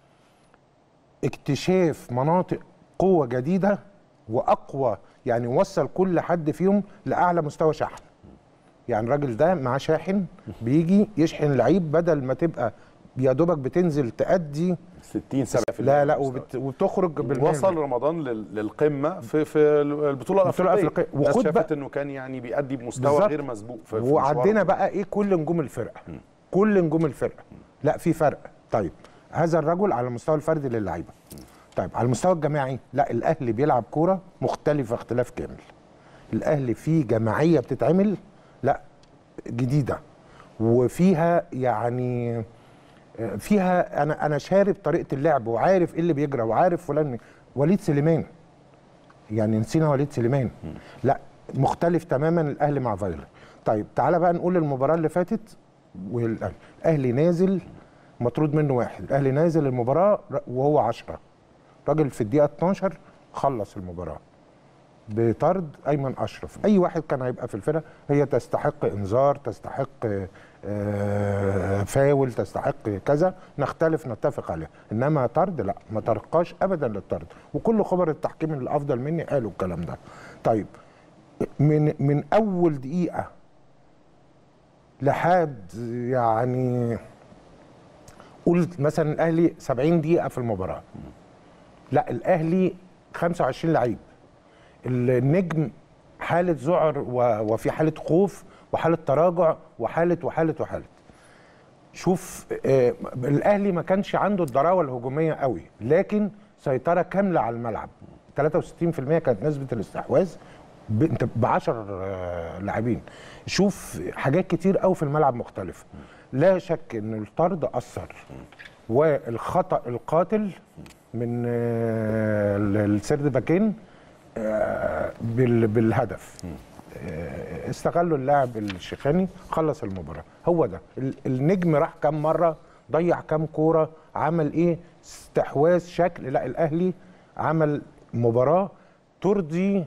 اكتشاف مناطق قوه جديده واقوى يعني وصل كل حد فيهم لاعلى مستوى شحن يعني الراجل ده معاه شاحن بيجي يشحن لعيب بدل ما تبقى يا دوبك بتنزل تأدي 60 70% لا لا وبت وبتخرج بالمية وصل رمضان لل- للقمه في في البطوله البطولة الافريقيه الأفريقية. الناس وخد شافت بقى- انه كان يعني بيأدي بمستوى بالظبط. غير مسبوق في في وعدينا مشواره. بقى ايه كل نجوم الفرقه كل نجوم الفرقه لا في فرق طيب هذا الرجل على المستوى الفردي للعيبه طيب على المستوى الجماعي لا الاهلي بيلعب كوره مختلفه اختلاف كامل الاهلي فيه جماعيه بتتعمل لا جديده وفيها يعني آه، فيها انا انا شارب طريقه اللعب وعارف ايه اللي بيجرى وعارف فلان وليد سليمان يعني نسينا وليد سليمان لا مختلف تماما الاهلي مع فايلر طيب تعالى بقى نقول المباراه اللي فاتت والاهلي الاهلي نازل مطرود منه واحد الاهلي نازل المباراه ر- وهو 10 راجل في الدقيقه 12 خلص المباراه بطرد ايمن اشرف اي واحد كان هيبقى في الفرقه هي تستحق انذار تستحق آه، فاول تستحق كذا نختلف نتفق عليه انما طرد لا ما ترقاش ابدا للطرد وكل خبر التحكيم الافضل مني قالوا الكلام ده طيب من من اول دقيقه لحد يعني قلت مثلا الاهلي 70 دقيقه في المباراه لا الاهلي 25 لعيب النجم حاله ذعر و- وفي حاله خوف وحاله تراجع وحاله وحاله وحاله شوف آه الاهلي ما كانش عنده الضراوه الهجوميه قوي لكن سيطره كامله على الملعب 63% كانت نسبه الاستحواذ ب- انت ب 10 آه، لاعبين شوف حاجات كتير قوي في الملعب مختلفه لا شك ان الطرد اثر والخطا القاتل من آه، السرد باكين آه، بال- بالهدف آه، استغلوا اللاعب الشيخاني خلص المباراه هو ده ال- النجم راح كام مره ضيع كام كوره عمل ايه استحواذ شكل لا الاهلي عمل مباراه ترضي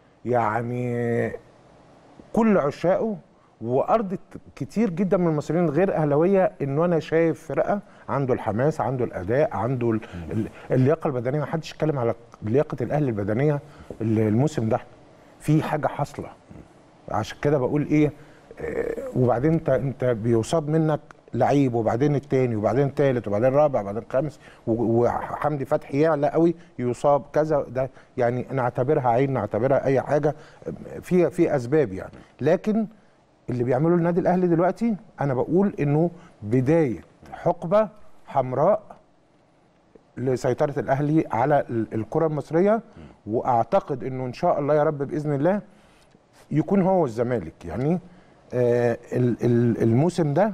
يعني كل عشاقه وارضت كتير جدا من المصريين الغير اهلاويه انه انا شايف فرقه عنده الحماس عنده الاداء عنده ال- ال- اللياقه البدنيه ما حدش اتكلم على لياقه الاهلي البدنيه ال- الموسم ده في حاجه حاصله عشان كده بقول ايه آه، وبعدين انت انت بيصاب منك لعيب وبعدين التاني وبعدين التالت وبعدين الرابع وبعدين الخامس و- وحمدي فتحي يعلى قوي يصاب كذا ده يعني نعتبرها عين نعتبرها اي حاجه في في اسباب يعني لكن اللي بيعمله النادي الاهلي دلوقتي انا بقول انه بدايه حقبه حمراء لسيطره الاهلي على ال- الكره المصريه واعتقد انه ان شاء الله يا رب باذن الله يكون هو الزمالك يعني آه ال- ال- الموسم ده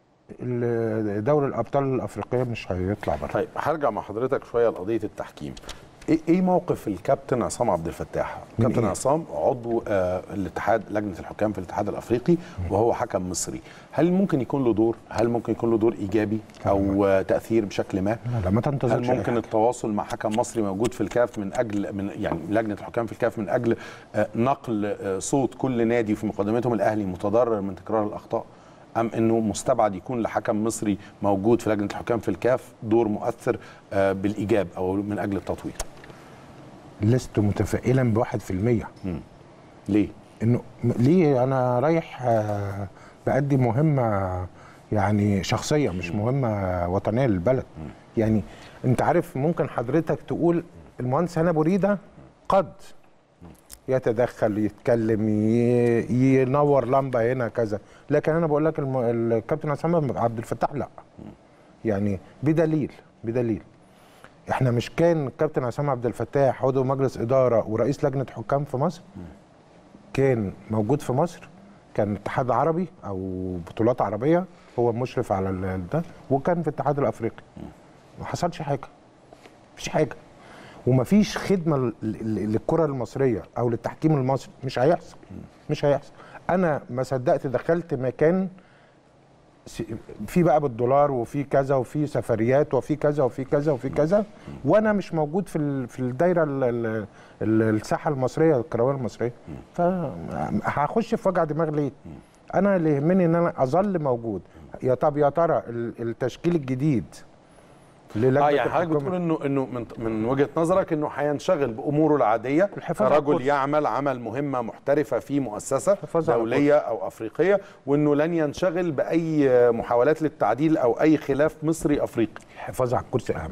ال- دوري الابطال الافريقيه مش هيطلع بره طيب هرجع مع حضرتك شويه لقضيه التحكيم ايه ايه موقف الكابتن عصام عبد الفتاح من كابتن إيه؟ عصام عضو آه الاتحاد لجنه الحكام في الاتحاد الافريقي وهو حكم مصري هل ممكن يكون له دور هل ممكن يكون له دور ايجابي او آه تاثير بشكل ما لا لا ما هل تنتظرش أي ممكن حاجة. التواصل مع حكم مصري موجود في الكاف من اجل من يعني لجنه الحكام في الكاف من اجل آه، نقل آه، صوت كل نادي في مقدمتهم الاهلي متضرر من تكرار الاخطاء ام انه مستبعد يكون لحكم مصري موجود في لجنه الحكام في الكاف دور مؤثر آه، بالايجاب او من اجل التطوير لست متفائلا بواحد في المية ليه انه م- ليه انا رايح آه، بأدي مهمه يعني شخصيه مش مهمه وطنيه للبلد يعني انت عارف ممكن حضرتك تقول المهندس هنا بريده قد يتدخل يتكلم ي- ينور لمبه هنا كذا لكن انا بقول لك الم- الكابتن عصام عبد الفتاح لا يعني بدليل بدليل احنا مش كان الكابتن عصام عبد الفتاح عضو مجلس اداره ورئيس لجنه حكام في مصر كان موجود في مصر كان اتحاد عربي او بطولات عربيه هو المشرف على ال- ده وكان في الاتحاد الافريقي ما حصلش حاجه مفيش حاجه ومفيش خدمه ل- ل- للكره المصريه او للتحكيم المصري مش هيحصل مش هيحصل انا ما صدقت دخلت مكان س- في بقى بالدولار وفي كذا وفي سفريات وفي كذا وفي كذا وفي كذا وانا مش موجود في ال- في الدايره ال- ال- ال- الساحه المصريه الكرويه المصريه فهخش في وجع دماغ ليه؟ انا اللي يهمني ان انا اظل موجود يا طب يا ترى ال- التشكيل الجديد للجنة اه يعني حضرتك الحكام- بتقول انه انه من من وجهه نظرك انه هينشغل باموره العاديه الحفاظ على كرجل الكرسي. يعمل عمل مهمه محترفه في مؤسسه الحفاظ على دوليه او افريقيه وانه لن ينشغل باي محاولات للتعديل او اي خلاف مصري افريقي الحفاظ على الكرسي اهم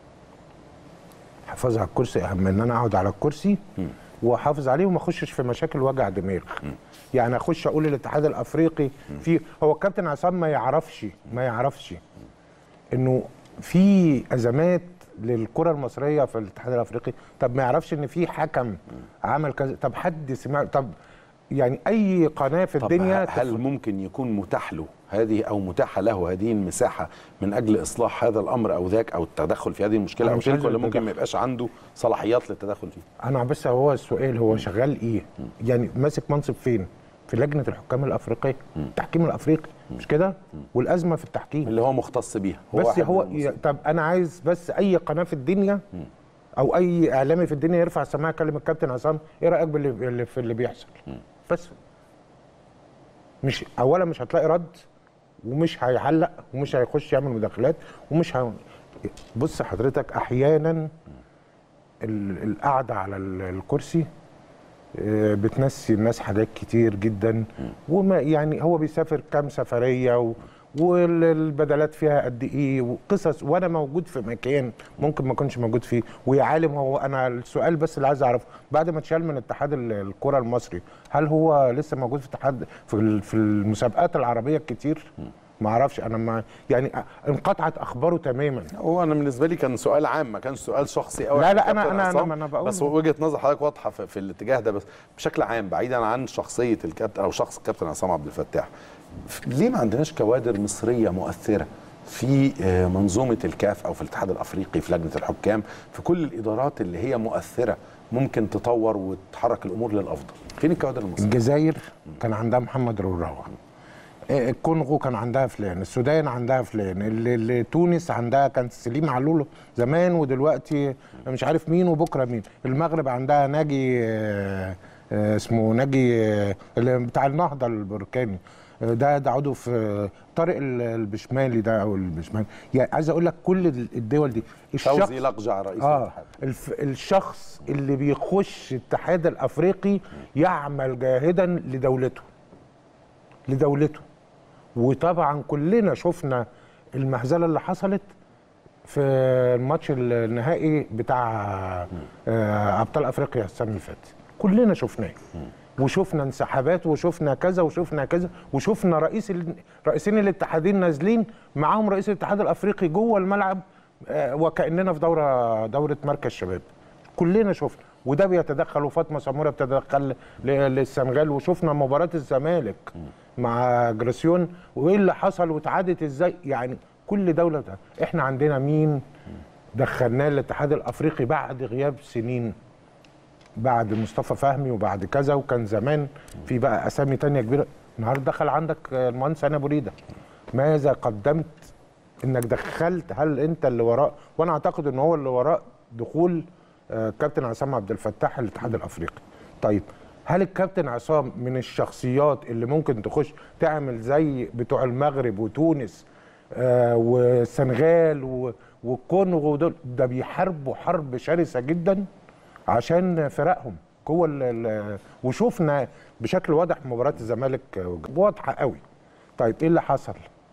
الحفاظ على الكرسي اهم من ان انا اقعد على الكرسي واحافظ عليه وما اخشش في مشاكل وجع دماغ يعني اخش اقول الاتحاد الافريقي في هو الكابتن عصام ما يعرفش ما يعرفش انه في ازمات للكره المصريه في الاتحاد الافريقي طب ما يعرفش ان في حكم عمل كذا طب حد سمع طب يعني اي قناه في طب الدنيا هل ممكن يكون متاح له هذه او متاحه له هذه المساحه من اجل اصلاح هذا الامر او ذاك او التدخل في هذه المشكله أنا او مش تلك عايز ولا ممكن التدخل. ما يبقاش عنده صلاحيات للتدخل فيه انا بس هو السؤال هو شغال ايه يعني ماسك منصب فين في لجنه الحكام الافريقيه التحكيم الافريقي مش كده والازمه في التحكيم اللي هو مختص بيها بس واحد هو من المسؤولين. طب انا عايز بس اي قناه في الدنيا او اي اعلامي في الدنيا يرفع السماعه يكلم الكابتن عصام ايه رايك باللي اللي في اللي بيحصل بس مش اولا مش هتلاقي رد ومش هيعلق ومش هيخش يعمل مداخلات ومش ه... بص حضرتك احيانا ال- القعده على ال- الكرسي آه، بتنسي الناس حاجات كتير جدا وما يعني هو بيسافر كام سفريه و والبدلات فيها قد ايه وقصص وانا موجود في مكان ممكن ما اكونش موجود فيه ويا عالم هو انا السؤال بس اللي عايز اعرفه بعد ما اتشال من اتحاد ال- الكره المصري هل هو لسه موجود في اتحاد في ال- في المسابقات العربيه الكتير ما اعرفش انا ما يعني انقطعت اخباره تماما هو انا بالنسبه لي كان سؤال عام ما كانش سؤال شخصي قوي لا، لا، كابتن أنا- أنا- عصام، أنا- أنا بقول- بس وجهه نظر حضرتك واضحه في, في الاتجاه ده بس بشكل عام بعيدا عن شخصيه الكابتن او شخص الكابتن عصام عبد الفتاح ليه ما عندناش كوادر مصريه مؤثره في آه، منظومه الكاف او في الاتحاد الافريقي في لجنه الحكام في كل الادارات اللي هي مؤثره ممكن تطور وتحرك الامور للافضل فين الكوادر المصريه الجزائر كان عندها محمد روراوة آه، الكونغو كان عندها فلان السودان عندها فلان ال- ال- تونس عندها كان سليم علولو زمان ودلوقتي مش عارف مين وبكره مين المغرب عندها ناجي آه، آه، اسمه ناجي آه، اللي بتاع النهضه البركاني آه، ده ده عضو في طارق ال- البشمالي ده او البشمالي يعني عايز اقول لك كل ال- الدول دي فوزي لقجع رئيس اه الاتحاد الف... الشخص اللي بيخش الاتحاد الافريقي يعمل جاهدا لدولته لدولته وطبعا كلنا شفنا المهزله اللي حصلت في الماتش النهائي بتاع آه، ابطال افريقيا السنه اللي فاتت كلنا شفناه وشفنا انسحابات وشفنا كذا وشفنا كذا وشفنا رئيس ال... رئيسين الاتحادين نازلين معاهم رئيس الاتحاد الافريقي جوه الملعب آه، وكاننا في دوره دوره مركز شباب كلنا شفنا وده بيتدخل وفاطمه سموره بتتدخل ل- للسنغال وشفنا مباراه الزمالك مع جراسيون وايه اللي حصل واتعادت ازاي يعني كل دوله ده. احنا عندنا مين دخلناه الاتحاد الافريقي بعد غياب سنين بعد مصطفى فهمي وبعد كذا وكان زمان في بقى اسامي تانية كبيره النهارده دخل عندك المهندس هاني ابو ريده ماذا قدمت انك دخلت هل انت اللي وراء وانا اعتقد ان هو اللي وراء دخول آه، كابتن عصام عبد الفتاح الاتحاد الافريقي طيب هل الكابتن عصام من الشخصيات اللي ممكن تخش تعمل زي بتوع المغرب وتونس آه والسنغال و- والكونغو دول ده بيحاربوا حرب شرسه جدا عشان فرقهم جوه ال- ال- وشفنا بشكل واضح مباراه الزمالك آه، واضحه قوي طيب ايه اللي حصل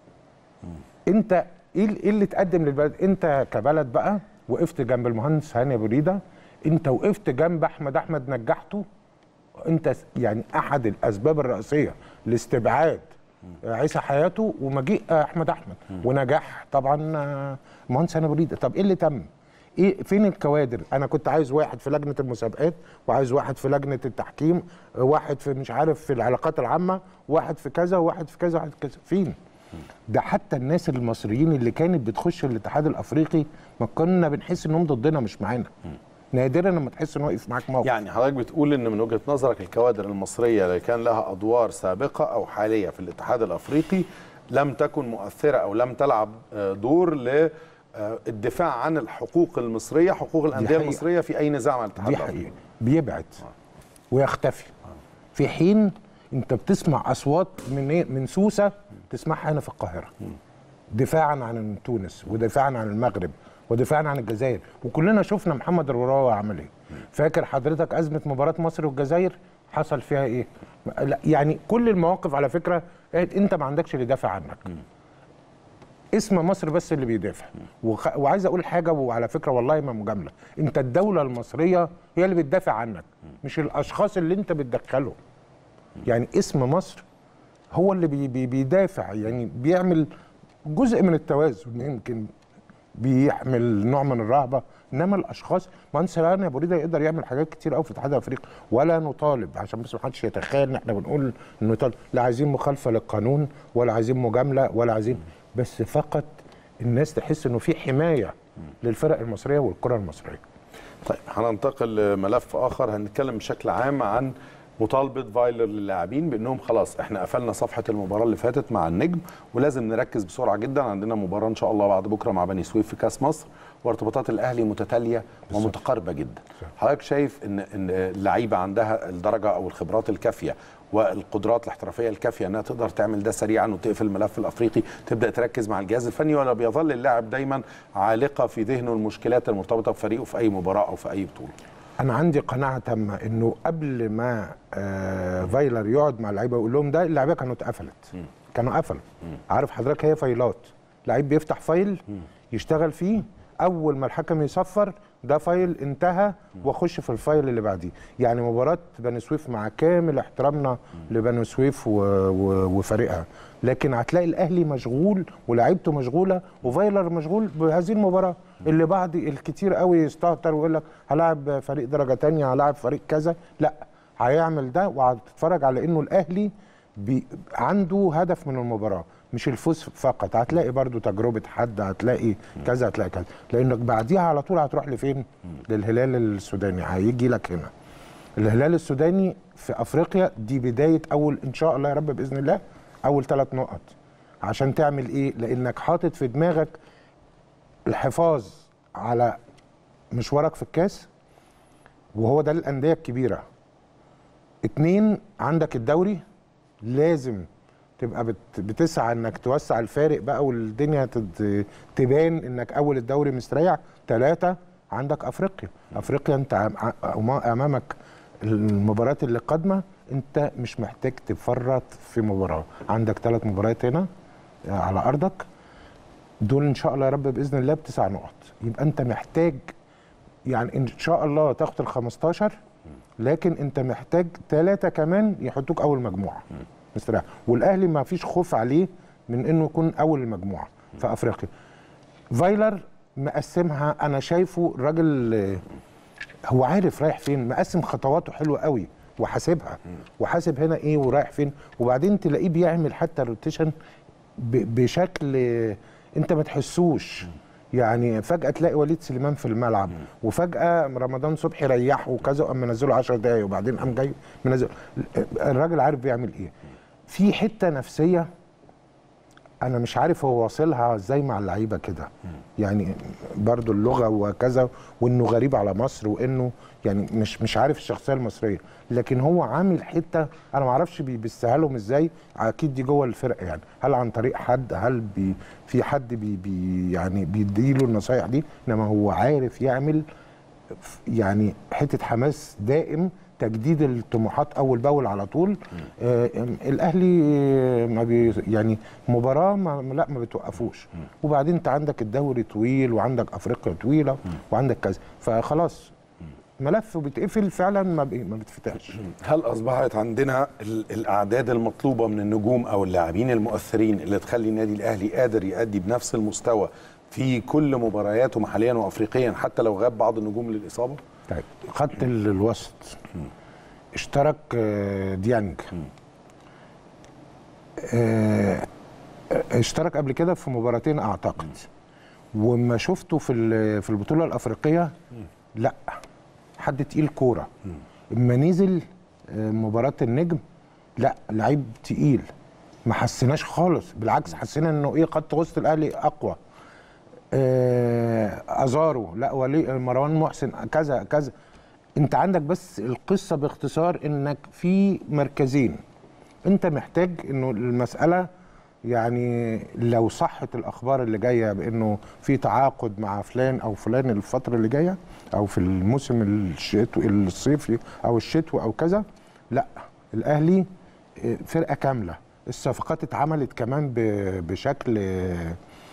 انت ايه ال- إيه اللي تقدم للبلد انت كبلد بقى وقفت جنب المهندس هاني ابو ريده انت وقفت جنب احمد احمد نجحته انت س- يعني احد الاسباب الرئيسيه لاستبعاد عيسى حياته ومجيء احمد احمد ونجاح طبعا آه، مهندس هاني ابو ريده طب ايه اللي تم ايه فين الكوادر انا كنت عايز واحد في لجنه المسابقات وعايز واحد في لجنه التحكيم واحد في مش عارف في العلاقات العامه واحد في كذا واحد في كذا واحد في كذا فين ده حتى الناس المصريين اللي كانت بتخش الاتحاد الافريقي ما كنا بنحس انهم ضدنا مش معانا نادرا لما تحس انه واقف معاك موقف يعني حضرتك بتقول ان من وجهه نظرك الكوادر المصريه اللي كان لها ادوار سابقه او حاليه في الاتحاد الافريقي لم تكن مؤثره او لم تلعب آه، دور للدفاع عن الحقوق المصريه حقوق الانديه حقيقة. المصريه في اي نزاع مع الاتحاد دي الافريقي حقيقة بيبعد ويختفي في حين انت بتسمع اصوات من إيه؟ من سوسه تسمعها هنا في القاهره دفاعا عن تونس ودفاعا عن المغرب ودفاعا عن الجزائر وكلنا شفنا محمد الروراوي عمل ايه فاكر حضرتك ازمه مباراه مصر والجزائر حصل فيها ايه لا يعني كل المواقف على فكره انت ما عندكش اللي يدافع عنك اسم مصر بس اللي بيدافع وخ... وعايز اقول حاجه وعلى فكره والله ما مجامله انت الدوله المصريه هي اللي بتدافع عنك مش الاشخاص اللي انت بتدخلهم يعني اسم مصر هو اللي بي بي بيدافع يعني بيعمل جزء من التوازن يمكن بيحمل نوع من الرهبه انما الاشخاص مهندس الان يا بريده يقدر يعمل حاجات كتير قوي في الاتحاد الافريقي ولا نطالب عشان بس ما حدش يتخيل ان احنا بنقول انه طالب لا عايزين مخالفه للقانون ولا عايزين مجامله ولا عايزين بس فقط الناس تحس انه في حمايه للفرق المصريه والكره المصريه طيب هننتقل لملف اخر هنتكلم بشكل عام عن مطالبه فايلر للاعبين بانهم خلاص احنا قفلنا صفحه المباراه اللي فاتت مع النجم ولازم نركز بسرعه جدا عندنا مباراه ان شاء الله بعد بكره مع بني سويف في كاس مصر وارتباطات الاهلي متتاليه ومتقاربه جدا حضرتك شايف ان ان اللعيبه عندها الدرجه او الخبرات الكافيه والقدرات الاحترافيه الكافيه انها تقدر تعمل ده سريعا وتقفل الملف الافريقي تبدا تركز مع الجهاز الفني ولا بيظل اللاعب دايما عالقه في ذهنه المشكلات المرتبطه بفريقه في اي مباراه او في اي بطوله انا عندي قناعه تامه انه قبل ما آه فايلر يقعد مع اللعيبه ويقول لهم ده اللعيبه كانوا اتقفلت كانوا قفلوا عارف حضرتك هي فايلات لعيب بيفتح فايل يشتغل فيه اول ما الحكم يصفر ده فايل انتهى واخش في الفايل اللي بعديه يعني مباراه بني سويف مع كامل احترامنا لبني سويف و... و... وفريقها لكن هتلاقي الاهلي مشغول ولاعيبته مشغوله وفايلر مشغول بهذه المباراه اللي بعد الكتير قوي يستهتر ويقول لك هلاعب فريق درجه تانية هلاعب فريق كذا لا هيعمل ده وهتتفرج على انه الاهلي بي عنده هدف من المباراه مش الفوز فقط هتلاقي برضو تجربه حد هتلاقي كذا هتلاقي كذا لانك بعديها على طول هتروح لفين للهلال السوداني هيجي لك هنا الهلال السوداني في افريقيا دي بدايه اول ان شاء الله يا رب باذن الله اول ثلاث نقط عشان تعمل ايه لانك حاطط في دماغك الحفاظ على مشوارك في الكاس وهو ده الانديه الكبيره اتنين عندك الدوري لازم تبقى بت بتسعى انك توسع الفارق بقى والدنيا تد- تبان انك اول الدوري مستريح ثلاثة عندك افريقيا افريقيا انت عم- عم- امامك المباريات اللي قادمه انت مش محتاج تفرط في مباراه عندك ثلاث مباريات هنا آه، على ارضك دول ان شاء الله يا رب باذن الله بتسع نقط يبقى انت محتاج يعني ان شاء الله تاخد ال 15 لكن انت محتاج ثلاثه كمان يحطوك اول مجموعه مستريح والاهلي ما فيش خوف عليه من انه يكون اول المجموعه في افريقيا فايلر مقسمها انا شايفه الراجل آه، هو عارف رايح فين مقسم خطواته حلوه قوي وحاسبها وحاسب هنا ايه ورايح فين وبعدين تلاقيه بيعمل حتى الروتيشن ب- بشكل آه، انت ما تحسوش يعني فجأة تلاقي وليد سليمان في الملعب وفجأة رمضان صبحي ريحه وكذا وقام منزله 10 دقايق وبعدين قام جاي منزل الراجل عارف بيعمل ايه في حتة نفسية انا مش عارف هو واصلها ازاي مع اللعيبه كده يعني برضو اللغه وكذا وانه غريب على مصر وانه يعني مش مش عارف الشخصيه المصريه لكن هو عامل حته انا ما اعرفش بيبثها لهم ازاي اكيد دي جوه الفرقه يعني هل عن طريق حد هل بي في حد بي بي يعني بيديله النصايح دي انما هو عارف يعمل يعني حته حماس دائم تجديد الطموحات اول باول على طول آه الاهلي ما بي يعني مباراه ما لا ما بتوقفوش وبعدين انت عندك الدوري طويل وعندك افريقيا طويله وعندك كذا فخلاص ملف بيتقفل فعلا ما بي ما بيتفتحش هل اصبحت عندنا ال- الاعداد المطلوبه من النجوم او اللاعبين المؤثرين اللي تخلي النادي الاهلي قادر يأدي بنفس المستوى في كل مبارياته محليا وافريقيا حتى لو غاب بعض النجوم للاصابه طيب خط ال- الوسط اشترك آه، ديانج آه، اشترك قبل كده في مباراتين اعتقد وما شفته في ال- في البطوله الافريقيه لا حد تقيل كوره اما نزل آه، مباراه النجم لا لعيب تقيل ما حسيناش خالص بالعكس حسينا انه ايه خط وسط الاهلي اقوى آه، ازارو لا ولي مروان محسن كذا كذا انت عندك بس القصه باختصار انك في مركزين انت محتاج انه المساله يعني لو صحت الاخبار اللي جايه بانه في تعاقد مع فلان او فلان الفتره اللي جايه او في الموسم الشتوي الصيفي او الشتوي او كذا لا الاهلي آه، فرقه كامله الصفقات اتعملت كمان ب- بشكل آه،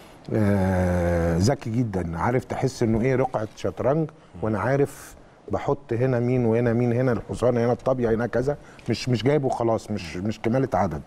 آه، ذكي جدا عارف تحس انه ايه رقعه شطرنج وانا عارف بحط هنا مين وهنا مين هنا الحصان هنا الطبيعي هنا كذا مش مش جايبه خلاص مش مش كماله عدد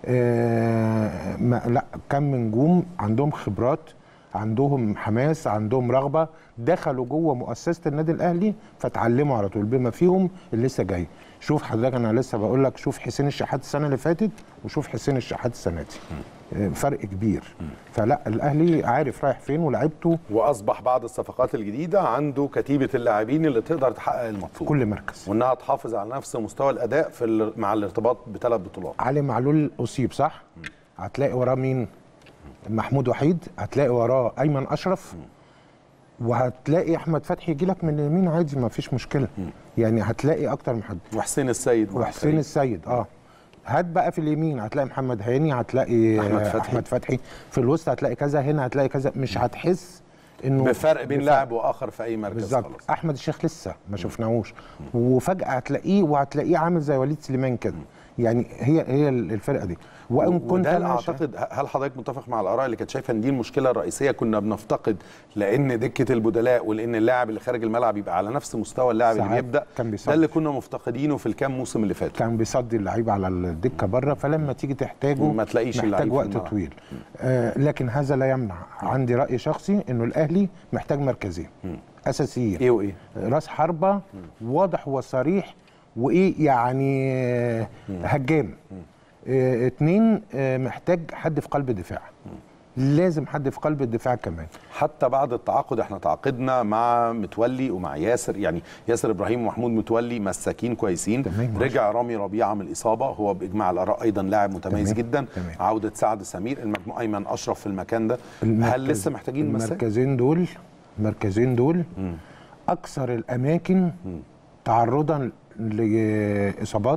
آه ما لا كم من نجوم عندهم خبرات عندهم حماس عندهم رغبه دخلوا جوه مؤسسه النادي الاهلي فتعلموا على طول بما فيهم اللي لسه جاي شوف حضرتك انا لسه بقول لك شوف حسين الشحات السنه اللي فاتت وشوف حسين الشحات السنه دي آه، فرق كبير فلا الاهلي عارف رايح فين ولاعيبته واصبح بعد الصفقات الجديده عنده كتيبه اللاعبين اللي تقدر تحقق المطلوب كل مركز وانها تحافظ على نفس مستوى الاداء في ال- مع الارتباط بثلاث بطولات علي معلول اصيب صح هتلاقي وراه مين محمود وحيد هتلاقي وراه ايمن اشرف وهتلاقي احمد فتحي يجي لك من اليمين عادي ما فيش مشكله يعني هتلاقي اكتر من حد وحسين السيد مع وحسين الفريق. السيد اه هات بقى في اليمين هتلاقي محمد هاني هتلاقي أحمد أحمد فتحي. فتحي, أحمد فتحي في الوسط هتلاقي كذا هنا هتلاقي كذا مش هتحس انه بفرق بين بفرق. لاعب واخر في اي مركز بالظبط خلاص. احمد الشيخ لسه ما شفناهوش وفجاه هتلاقيه وهتلاقيه عامل زي وليد سليمان كده يعني هي هي الفرقه دي وان كنت وده أنا شا- اعتقد هل حضرتك متفق مع الاراء اللي كانت شايفه ان دي المشكله الرئيسيه كنا بنفتقد لان دكه البدلاء ولان اللاعب اللي خارج الملعب يبقى على نفس مستوى اللاعب اللي ساعات بيبدا كان ده بيصدر. اللي كنا مفتقدينه في الكام موسم اللي فاتوا كان بيصدي اللعيب على الدكه بره فلما تيجي تحتاجه ما تلاقيش اللعيب محتاج في وقت الملعب. طويل آه لكن هذا لا يمنع عندي راي شخصي انه الاهلي محتاج مركزين اساسيين ايه وايه راس حربه واضح وصريح وايه يعني آه، هجام آه، اتنين آه، محتاج حد في قلب الدفاع لازم حد في قلب الدفاع كمان حتى بعد التعاقد احنا تعاقدنا مع متولي ومع ياسر يعني ياسر ابراهيم ومحمود متولي مساكين كويسين تمام، رجع رامي ربيعه من الاصابه هو باجماع الاراء ايضا لاعب متميز تمام، جدا تمام. عوده سعد سمير المجموعه ايمن اشرف في المكان ده هل المركز- لسه محتاجين مساك المركزين دول المركزين دول اكثر الاماكن تعرضا لاصابات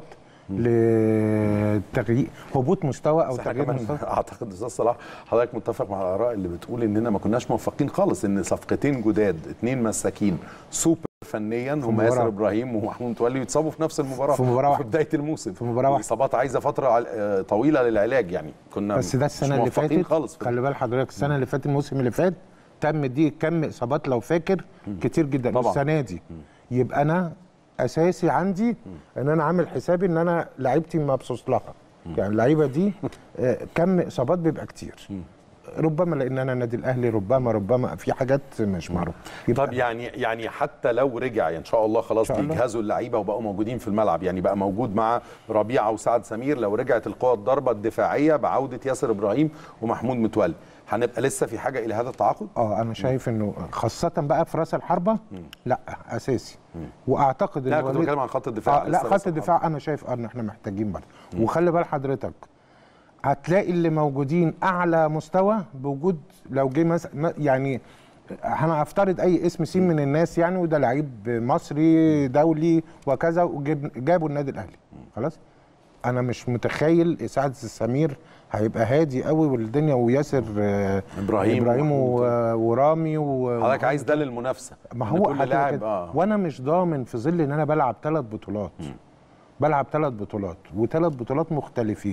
لتغيير هبوط مستوى او بس احنا تغيير كمان مستوى اعتقد استاذ صلاح حضرتك متفق مع الاراء اللي بتقول اننا ما كناش موفقين خالص ان صفقتين جداد اثنين مساكين سوبر فنيا هم مباراة. ياسر ابراهيم ومحمود متولي يتصابوا في نفس المباراه في مباراة في واحدة. بدايه الموسم في مباراة واحدة. الاصابات عايزه فتره عل- آه، طويله للعلاج يعني كنا بس ده مش السنه اللي موفقين فاتت خالص في خلي بال حضرتك السنه اللي فاتت الموسم اللي فات تم دي كم اصابات لو فاكر كتير جدا طبعاً. السنه دي يبقى انا اساسي عندي ان انا عامل حسابي ان انا لعيبتي مبسوط لها يعني اللعيبه دي آه، كم اصابات بيبقى كتير ربما لان انا النادي الاهلي ربما ربما في حاجات مش معروفه طب يعني يعني حتى لو رجع ان شاء الله خلاص إن شاء الله. بيجهزوا اللعيبه وبقوا موجودين في الملعب يعني بقى موجود مع ربيعه وسعد سمير لو رجعت القوى الضربه الدفاعيه بعوده ياسر ابراهيم ومحمود متولي هنبقى لسه في حاجه الى هذا التعاقد اه انا شايف انه خاصه بقى في راس الحربه لا اساسي واعتقد لا إن كنت وليد- بتكلم عن خط الدفاع آه لا لسه خط راس الدفاع انا شايف اه ان احنا محتاجين برضه وخلي بال حضرتك هتلاقي اللي موجودين اعلى مستوى بوجود لو جه مثلا يعني انا هفترض اي اسم سين من الناس يعني وده لعيب مصري دولي وكذا وجابوا النادي الاهلي خلاص انا مش متخيل سعد السمير هيبقى هادي قوي والدنيا وياسر آه، إبراهيم ابراهيم و- ومحمود. ورامي و حضرتك عايز ده للمنافسه ما إن هو كل هتبقى لاعب كده. اه وانا مش ضامن في ظل ان انا بلعب ثلاث بطولات بلعب ثلاث بطولات وثلاث بطولات مختلفين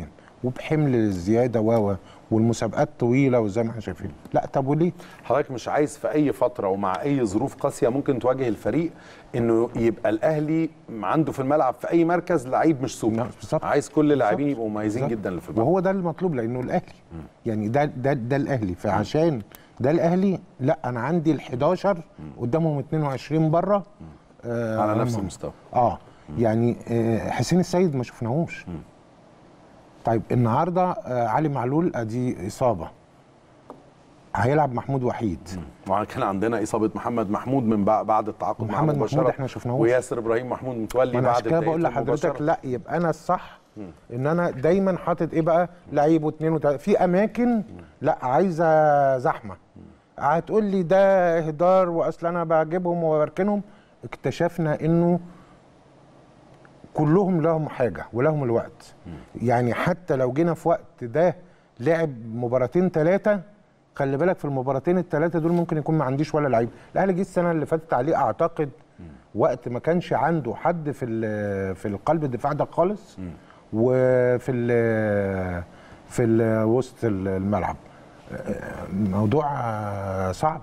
وبحمل زياده و والمسابقات طويله وزي ما احنا شايفين لا طب وليه حضرتك مش عايز في اي فتره ومع اي ظروف قاسيه ممكن تواجه الفريق انه يبقى الاهلي عنده في الملعب في اي مركز لعيب مش سوبر نعم، بالظبط. عايز كل اللاعبين بالظبط. يبقوا مميزين بالظبط. جدا اللي في الملعب وهو ده المطلوب لانه الاهلي يعني ده ده ده الاهلي فعشان ده الاهلي لا انا عندي ال 11 قدامهم 22 بره آه على نفس هم- المستوى اه يعني آه حسين السيد ما شفناهوش طيب النهارده آه علي معلول ادي اصابه هيلعب محمود وحيد وكان عندنا اصابه محمد محمود من بع- بعد التعاقد معاه محمد محمود مباشرة، إحنا شفناهوش. وياسر ابراهيم محمود متولي ما انا بعد عشان كده بقول بدايته لحضرتك مباشرة. لا يبقى انا الصح ان انا دايما حاطط ايه بقى لعيب واثنين وثلاثه في اماكن لا عايزه زحمه هتقول لي ده اهدار واصل انا بجيبهم وبركنهم اكتشفنا انه كلهم لهم حاجه ولهم الوقت يعني حتى لو جينا في وقت ده لعب مباراتين ثلاثه خلي بالك في المباراتين الثلاثه دول ممكن يكون ما عنديش ولا لعيب الاهلي جه السنه اللي فاتت عليه اعتقد وقت ما كانش عنده حد في ال- في القلب الدفاع ده خالص وفي ال في ال وسط الملعب الموضوع صعب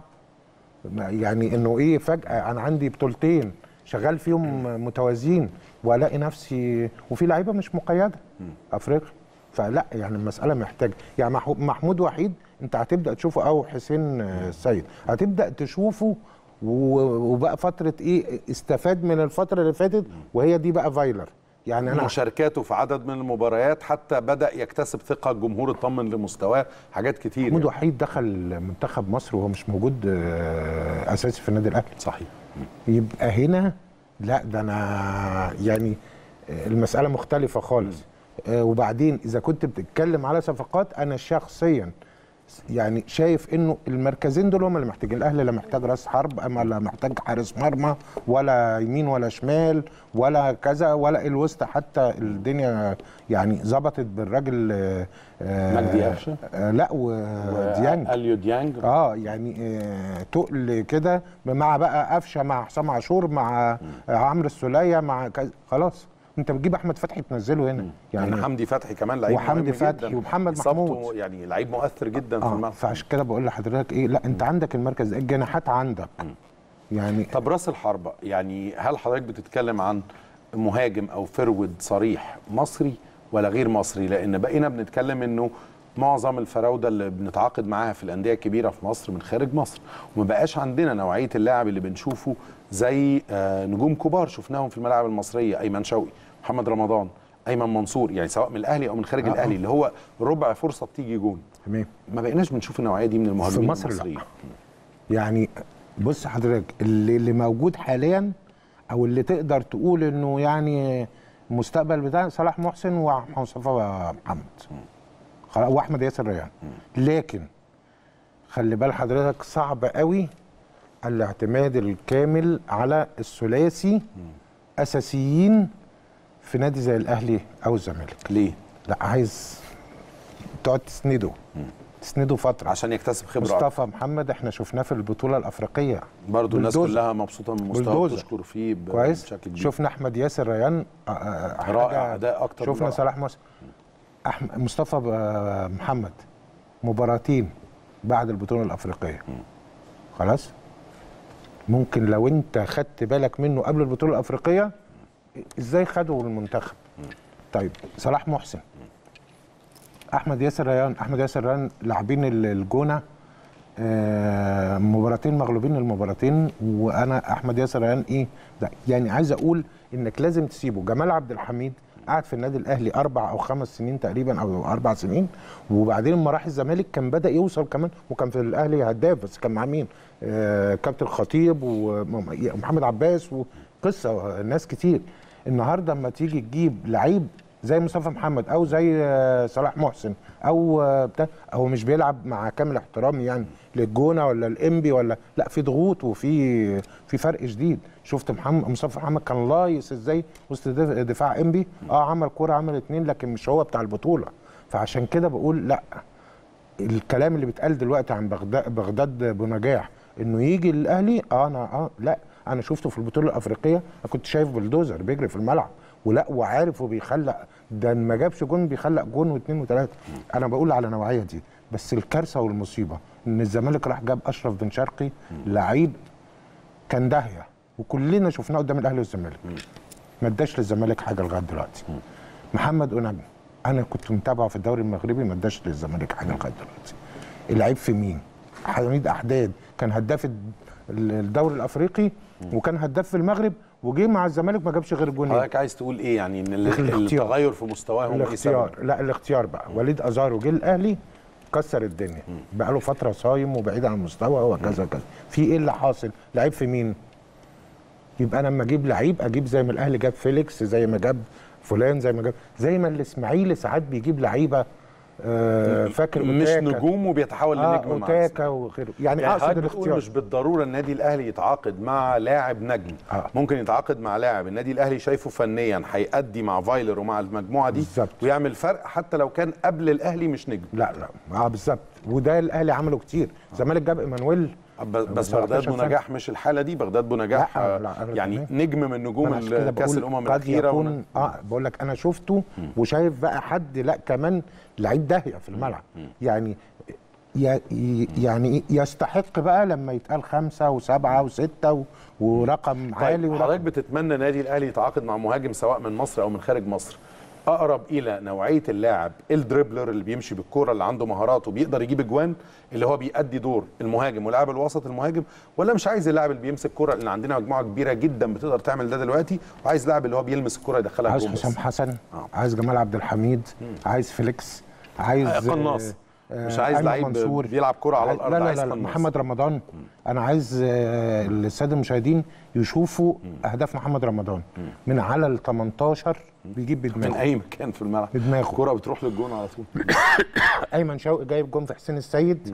يعني انه ايه فجاه انا عندي بطولتين شغال فيهم متوازيين والاقي نفسي وفي لعيبه مش مقيده افريقيا فلا يعني المساله محتاجه يعني محو- محمود وحيد انت هتبدا تشوفه او حسين السيد هتبدا تشوفه و- وبقى فتره ايه استفاد من الفتره اللي فاتت وهي دي بقى فايلر يعني انا مشاركاته في عدد من المباريات حتى بدا يكتسب ثقه الجمهور اطمن لمستواه حاجات كتير محمود يعني. وحيد دخل منتخب مصر وهو مش موجود آه، اساسي في النادي الاهلي صحيح يبقى هنا لا ده انا يعني المساله مختلفه خالص آه، وبعدين اذا كنت بتتكلم على صفقات انا شخصيا يعني شايف انه المركزين دول هم اللي محتاجين الاهلي لا محتاج راس حرب اما لا محتاج حارس مرمى ولا يمين ولا شمال ولا كذا ولا الوسط حتى الدنيا يعني ظبطت بالراجل آه، آه، مجدي قفشة؟ آه، لا وديانج اليو ديانج اه يعني آه تقل كده مع بقى قفشه مع حسام عاشور مع آه عمرو السوليه مع كذا خلاص انت بتجيب احمد فتحي تنزله هنا يعني يعني حمدي فتحي كمان لعيب وحمدي مهم فتحي جدا. ومحمد إصابته محمود. يعني لعيب مؤثر جدا في اه الملعب فعشان كده بقول لحضرتك ايه لا انت عندك المركز ده، الجناحات عندك يعني طب راس الحربة يعني هل حضرتك بتتكلم عن مهاجم او فرود صريح مصري ولا غير مصري لان بقينا بنتكلم انه معظم الفراوده اللي بنتعاقد معاها في الانديه الكبيره في مصر من خارج مصر وما بقاش عندنا نوعيه اللاعب اللي بنشوفه زي آه، نجوم كبار شفناهم في الملاعب المصريه ايمن شوقي محمد رمضان ايمن منصور يعني سواء من الاهلي او من خارج آه، آه. الاهلي اللي هو ربع فرصه بتيجي جون تمام ما بقيناش بنشوف النوعيه دي من المهاجمين مصر لا. المصريين يعني بص حضرتك اللي, اللي موجود حاليا او اللي تقدر تقول انه يعني المستقبل بتاع صلاح محسن ومصطفى محمد خلاص واحمد ياسر ريان لكن خلي بال حضرتك صعب قوي الاعتماد الكامل على الثلاثي اساسيين في نادي زي الاهلي او الزمالك ليه؟ لا عايز تقعد تسنده تسنده فتره عشان يكتسب خبره مصطفى محمد احنا شفناه في البطوله الافريقيه برضو الناس بلدوزر. كلها مبسوطه من مستواه بلدوزر. وتشكر فيه ب- كويس بشكل كبير شفنا احمد ياسر ريان آه، آه، رائع، حاجة- أداء أكتر من شفنا رائع. صلاح مصر أحمد مصطفى آه، محمد مباراتين بعد البطوله الافريقيه خلاص ممكن لو انت خدت بالك منه قبل البطوله الافريقيه ازاي خدوا المنتخب طيب صلاح محسن احمد ياسر ريان احمد ياسر ريان لاعبين ال- الجونه آه، مباراتين مغلوبين المباراتين وانا احمد ياسر ريان ايه ده يعني عايز اقول انك لازم تسيبه جمال عبد الحميد قعد في النادي الاهلي اربع او خمس سنين تقريبا او اربع سنين وبعدين لما راح الزمالك كان بدا يوصل كمان وكان في الاهلي هداف بس كان معاه مين؟ آه كابتن خطيب ومحمد عباس وقصه ناس كتير النهارده اما تيجي تجيب لعيب زي مصطفى محمد او زي آه، صلاح محسن او آه، بتاع هو مش بيلعب مع كامل احترامي يعني للجونه ولا الانبي ولا لا في ضغوط وفي في فرق شديد شفت محمد مصطفى محمد كان لايص ازاي وسط دف- دفاع انبي اه عمل كوره عمل اتنين لكن مش هو بتاع البطوله فعشان كده بقول لا الكلام اللي بيتقال دلوقتي عن بغداد بغداد بنجاح انه يجي الاهلي اه انا اه لا انا شفته في البطوله الافريقيه انا كنت شايف بلدوزر بيجري في الملعب ولا وعارف وبيخلق ده ما جابش جون بيخلق جون واثنين وثلاثه انا بقول على نوعيه دي بس الكارثه والمصيبه ان الزمالك راح جاب اشرف بن شرقي لعيب كان داهيه وكلنا شفناه قدام الاهلي والزمالك ما اداش للزمالك حاجه لغايه دلوقتي محمد اوناجم انا كنت متابعه في الدوري المغربي ما اداش للزمالك حاجه لغايه دلوقتي العيب في مين حميد احداد كان هداف الد- الدوري الافريقي وكان هداف في المغرب وجه مع الزمالك ما جابش غير جونين حضرتك عايز تقول ايه يعني ان ال- الاختيار. التغير في مستواهم ايه سبب؟ الاختيار لا الاختيار بقى وليد ازارو جه الاهلي كسر الدنيا بقى له فتره صايم وبعيد عن المستوى وكذا كذا في ايه اللي حاصل لعيب في مين يبقى انا لما اجيب لعيب اجيب زي ما الاهلي جاب فيليكس زي ما جاب فلان زي ما جاب زي ما الاسماعيلي ساعات بيجيب لعيبه آه فاكر مش أوتاكا. نجوم وبيتحول اه لنجم مع اوتاكا وغيره يعني, يعني اقصد حضرتك بتقول الاختيار مش بالضروره النادي الاهلي يتعاقد مع لاعب نجم آه. ممكن يتعاقد مع لاعب النادي الاهلي شايفه فنيا هيأدي مع فايلر ومع المجموعه دي بالظبط. ويعمل فرق حتى لو كان قبل الاهلي مش نجم لا لا اه بالظبط وده الاهلي عمله كتير الزمالك جاب ايمانويل ب- بس 17 بغداد سنة. بونجاح مش الحاله دي بغداد بونجاح لا، آه، لا، أنا يعني كمان. نجم من نجوم أنا عشان كده ال- كاس بقول الامم قد الاخيره يكون ون- اه بقول لك انا شفته وشايف بقى حد لا كمان لعيب داهيه في الملعب يعني ي- ي- يعني يستحق بقى لما يتقال خمسه وسبعه وسته و- ورقم عالي طيب ورقم حضرتك بتتمنى نادي الاهلي يتعاقد مع مهاجم سواء من مصر او من خارج مصر اقرب الى نوعيه اللاعب الدريبلر اللي بيمشي بالكوره اللي عنده مهارات وبيقدر يجيب اجوان اللي هو بيأدي دور المهاجم ولاعب الوسط المهاجم ولا مش عايز اللاعب اللي بيمسك كوره لان عندنا مجموعه كبيره جدا بتقدر تعمل ده دلوقتي وعايز لاعب اللي هو بيلمس الكوره يدخلها عايز جون بس حسام حسن آه. عايز جمال عبد الحميد عايز فيليكس عايز آه، قناص. آه، مش عايز أيمن لعيب منصور. بيلعب كرة على عايز- الأرض، لا لا عايز لا, لا قناص. محمد رمضان انا عايز آه، الساده المشاهدين يشوفوا اهداف محمد رمضان من على ال 18 بيجيب من بدماغه اي مكان في الملعب بدماغه. الكوره بتروح للجون على طول ايمن شوقي جايب جون في حسين السيد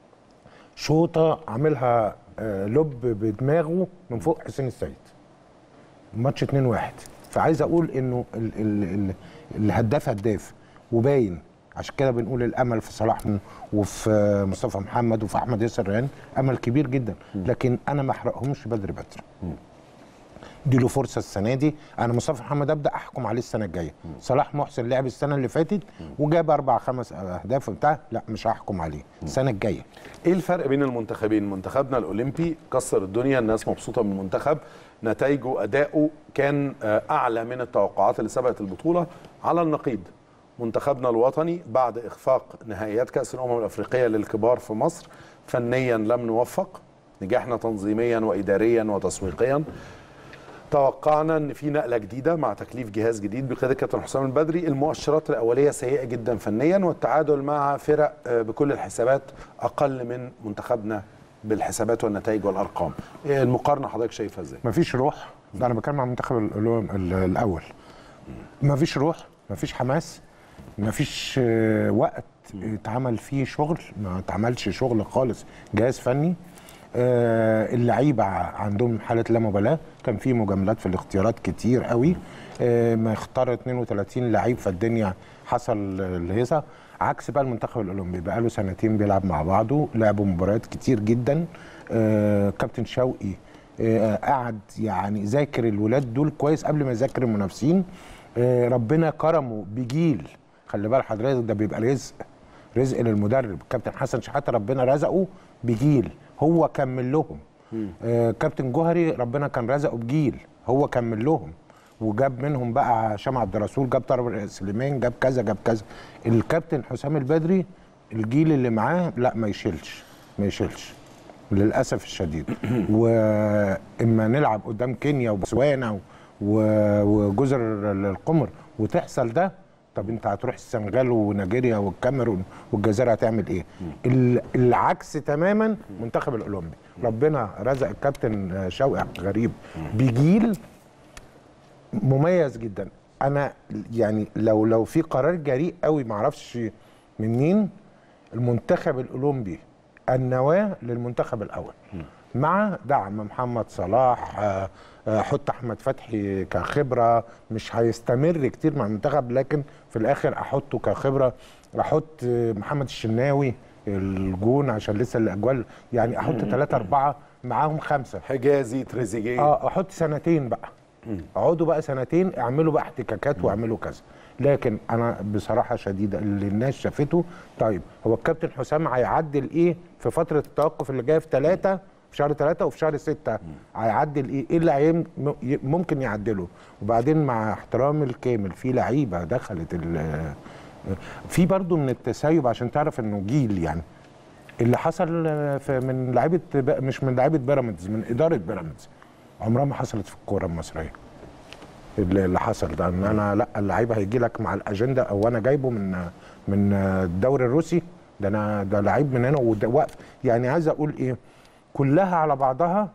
شوطه عاملها آه، لب بدماغه من فوق حسين السيد ماتش 2-1 فعايز اقول انه ال ال ال الهداف هداف وباين عشان كده بنقول الامل في صلاح وفي آه، مصطفى محمد وفي احمد ياسر ريان امل كبير جدا لكن انا ما احرقهمش بدري بدري دي له فرصه السنه دي انا مصطفى محمد ابدا احكم عليه السنه الجايه صلاح محسن لعب السنه اللي فاتت وجاب اربع خمس اهداف وبتاع لا مش هحكم عليه السنه الجايه ايه الفرق بين المنتخبين منتخبنا الاولمبي كسر الدنيا الناس مبسوطه من المنتخب نتائجه اداؤه كان آه، اعلى من التوقعات اللي سبقت البطوله على النقيض منتخبنا الوطني بعد اخفاق نهائيات كاس الامم الافريقيه للكبار في مصر فنيا لم نوفق نجحنا تنظيميا واداريا وتسويقيا توقعنا ان في نقله جديده مع تكليف جهاز جديد بقياده كابتن حسام البدري المؤشرات الاوليه سيئه جدا فنيا والتعادل مع فرق آه، بكل الحسابات اقل من منتخبنا بالحسابات والنتائج والارقام إيه المقارنه حضرتك شايفها ازاي مفيش روح ده انا بتكلم عن المنتخب ال- ال- الاول مفيش روح مفيش حماس مفيش آه، وقت اتعمل فيه شغل ما اتعملش شغل خالص جهاز فني آه، اللعيبه ع- عندهم حاله لا مبالاه كان في مجاملات في الاختيارات كتير قوي آه، ما اختار 32 لعيب فالدنيا حصل الهيصه عكس بقى المنتخب الاولمبي بقى له سنتين بيلعب مع بعضه لعبوا مباريات كتير جدا آه، كابتن شوقي آه، قعد يعني ذاكر الولاد دول كويس قبل ما يذاكر المنافسين آه، ربنا كرمه بجيل خلي بال حضرتك ده بيبقى رزق رزق للمدرب كابتن حسن شحاته ربنا رزقه بجيل هو كمل لهم آه كابتن جوهري ربنا كان رزقه بجيل هو كمل لهم وجاب منهم بقى هشام عبد الرسول جاب طارق سليمان جاب كذا جاب كذا الكابتن حسام البدري الجيل اللي معاه لا ما يشيلش ما يشيلش للاسف الشديد واما نلعب قدام كينيا وبوتسوانا و- و- وجزر القمر وتحصل ده طب انت هتروح السنغال ونيجيريا والكاميرون والجزائر هتعمل ايه؟ ال- العكس تماما منتخب الاولمبي ربنا رزق الكابتن شوقي غريب بجيل مميز جدا انا يعني لو لو في قرار جريء قوي معرفش من مين المنتخب الاولمبي النواه للمنتخب الاول مع دعم محمد صلاح آه، آه، حط احمد فتحي كخبره مش هيستمر كتير مع المنتخب لكن في الاخر احطه كخبره احط آه، محمد الشناوي الجون عشان لسه الاجوال يعني احط ثلاثة أربعة معاهم خمسة حجازي تريزيجيه اه احط سنتين بقى اقعدوا بقى سنتين اعملوا بقى احتكاكات واعملوا كذا لكن انا بصراحه شديده اللي الناس شافته طيب هو الكابتن حسام هيعدل ايه في فتره التوقف اللي جايه في ثلاثه في شهر ثلاثة وفي شهر ستة هيعدل ايه؟ ايه اللي هيم- م- ي- ممكن يعدله؟ وبعدين مع احترامي الكامل في لعيبه دخلت ال- في برضو من التسيب عشان تعرف انه جيل يعني اللي حصل في من لعيبه ب- مش من لعيبه بيراميدز من اداره بيراميدز عمرها ما حصلت في الكوره المصريه اللي اللي حصل ده ان انا لا اللعيب هيجي لك مع الاجنده او انا جايبه من من الدوري الروسي ده انا ده لعيب من هنا وده واقف يعني عايز اقول ايه كلها على بعضها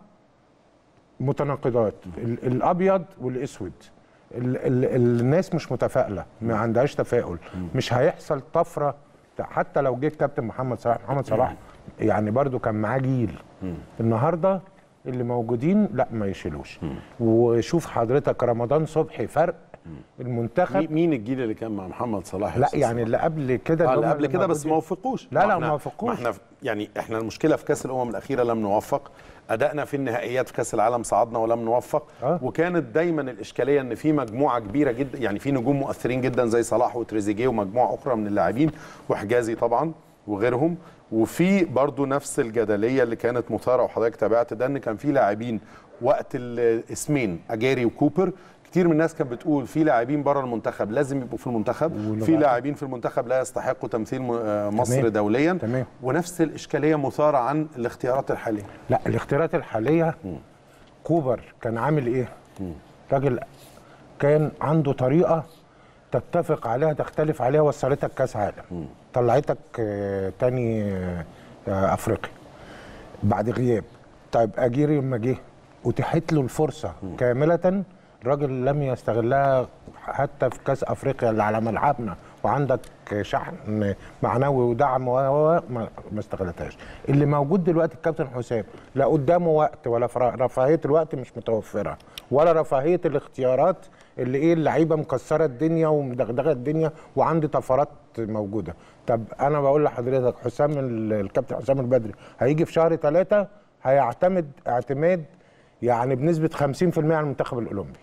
متناقضات ال- الابيض والاسود ال ال الناس مش متفائله ما عندهاش تفاؤل مش هيحصل طفره حتى لو جه كابتن محمد صلاح محمد صلاح يعني برضو كان معاه جيل النهارده اللي موجودين لا ما يشيلوش وشوف حضرتك رمضان صبحي فرق المنتخب مي- مين الجيل اللي كان مع محمد صلاح يا لا أستاذ يعني اللي قبل كده اه اللي اللي هم قبل اللي كده بس ما موجودين. وفقوش لا لا احنا- ما وفقوش احنا يعني احنا المشكله في كاس الامم الاخيره لم نوفق ادائنا في النهائيات في كاس العالم صعدنا ولم نوفق آه. وكانت دايما الاشكاليه ان في مجموعه كبيره جدا يعني في نجوم مؤثرين جدا زي صلاح وتريزيجيه ومجموعه اخرى من اللاعبين وحجازي طبعا وغيرهم وفي برضو نفس الجدليه اللي كانت مثاره وحضرتك تابعت ده ان كان في لاعبين وقت الاسمين اجاري وكوبر كتير من الناس كانت بتقول في لاعبين بره المنتخب لازم يبقوا في المنتخب واللي في بعد- لاعبين في المنتخب لا يستحقوا تمثيل م- آه، مصر تمام. دوليا تمام. ونفس الاشكاليه مثاره عن الاختيارات الحاليه لا الاختيارات الحاليه كوبر كان عامل ايه راجل كان عنده طريقه تتفق عليها تختلف عليها وصلتك كاس عالم طلعتك آه، تاني آه، آه، افريقيا بعد غياب طيب اجيري لما جه اتيحت له الفرصه كامله الراجل لم يستغلها حتى في كاس افريقيا اللي على ملعبنا وعندك شحن معنوي ودعم و و- ما ما استغلتهاش اللي موجود دلوقتي الكابتن حسام لا قدامه وقت ولا فرا- رفاهيه الوقت مش متوفره ولا رفاهيه الاختيارات اللي ايه اللعيبه مكسره الدنيا ومدغدغه الدنيا وعندي طفرات موجوده طب انا بقول لحضرتك حسام ال- الكابتن حسام البدري هيجي في شهر ثلاثة هيعتمد اعتماد يعني بنسبه 50% على المنتخب الاولمبي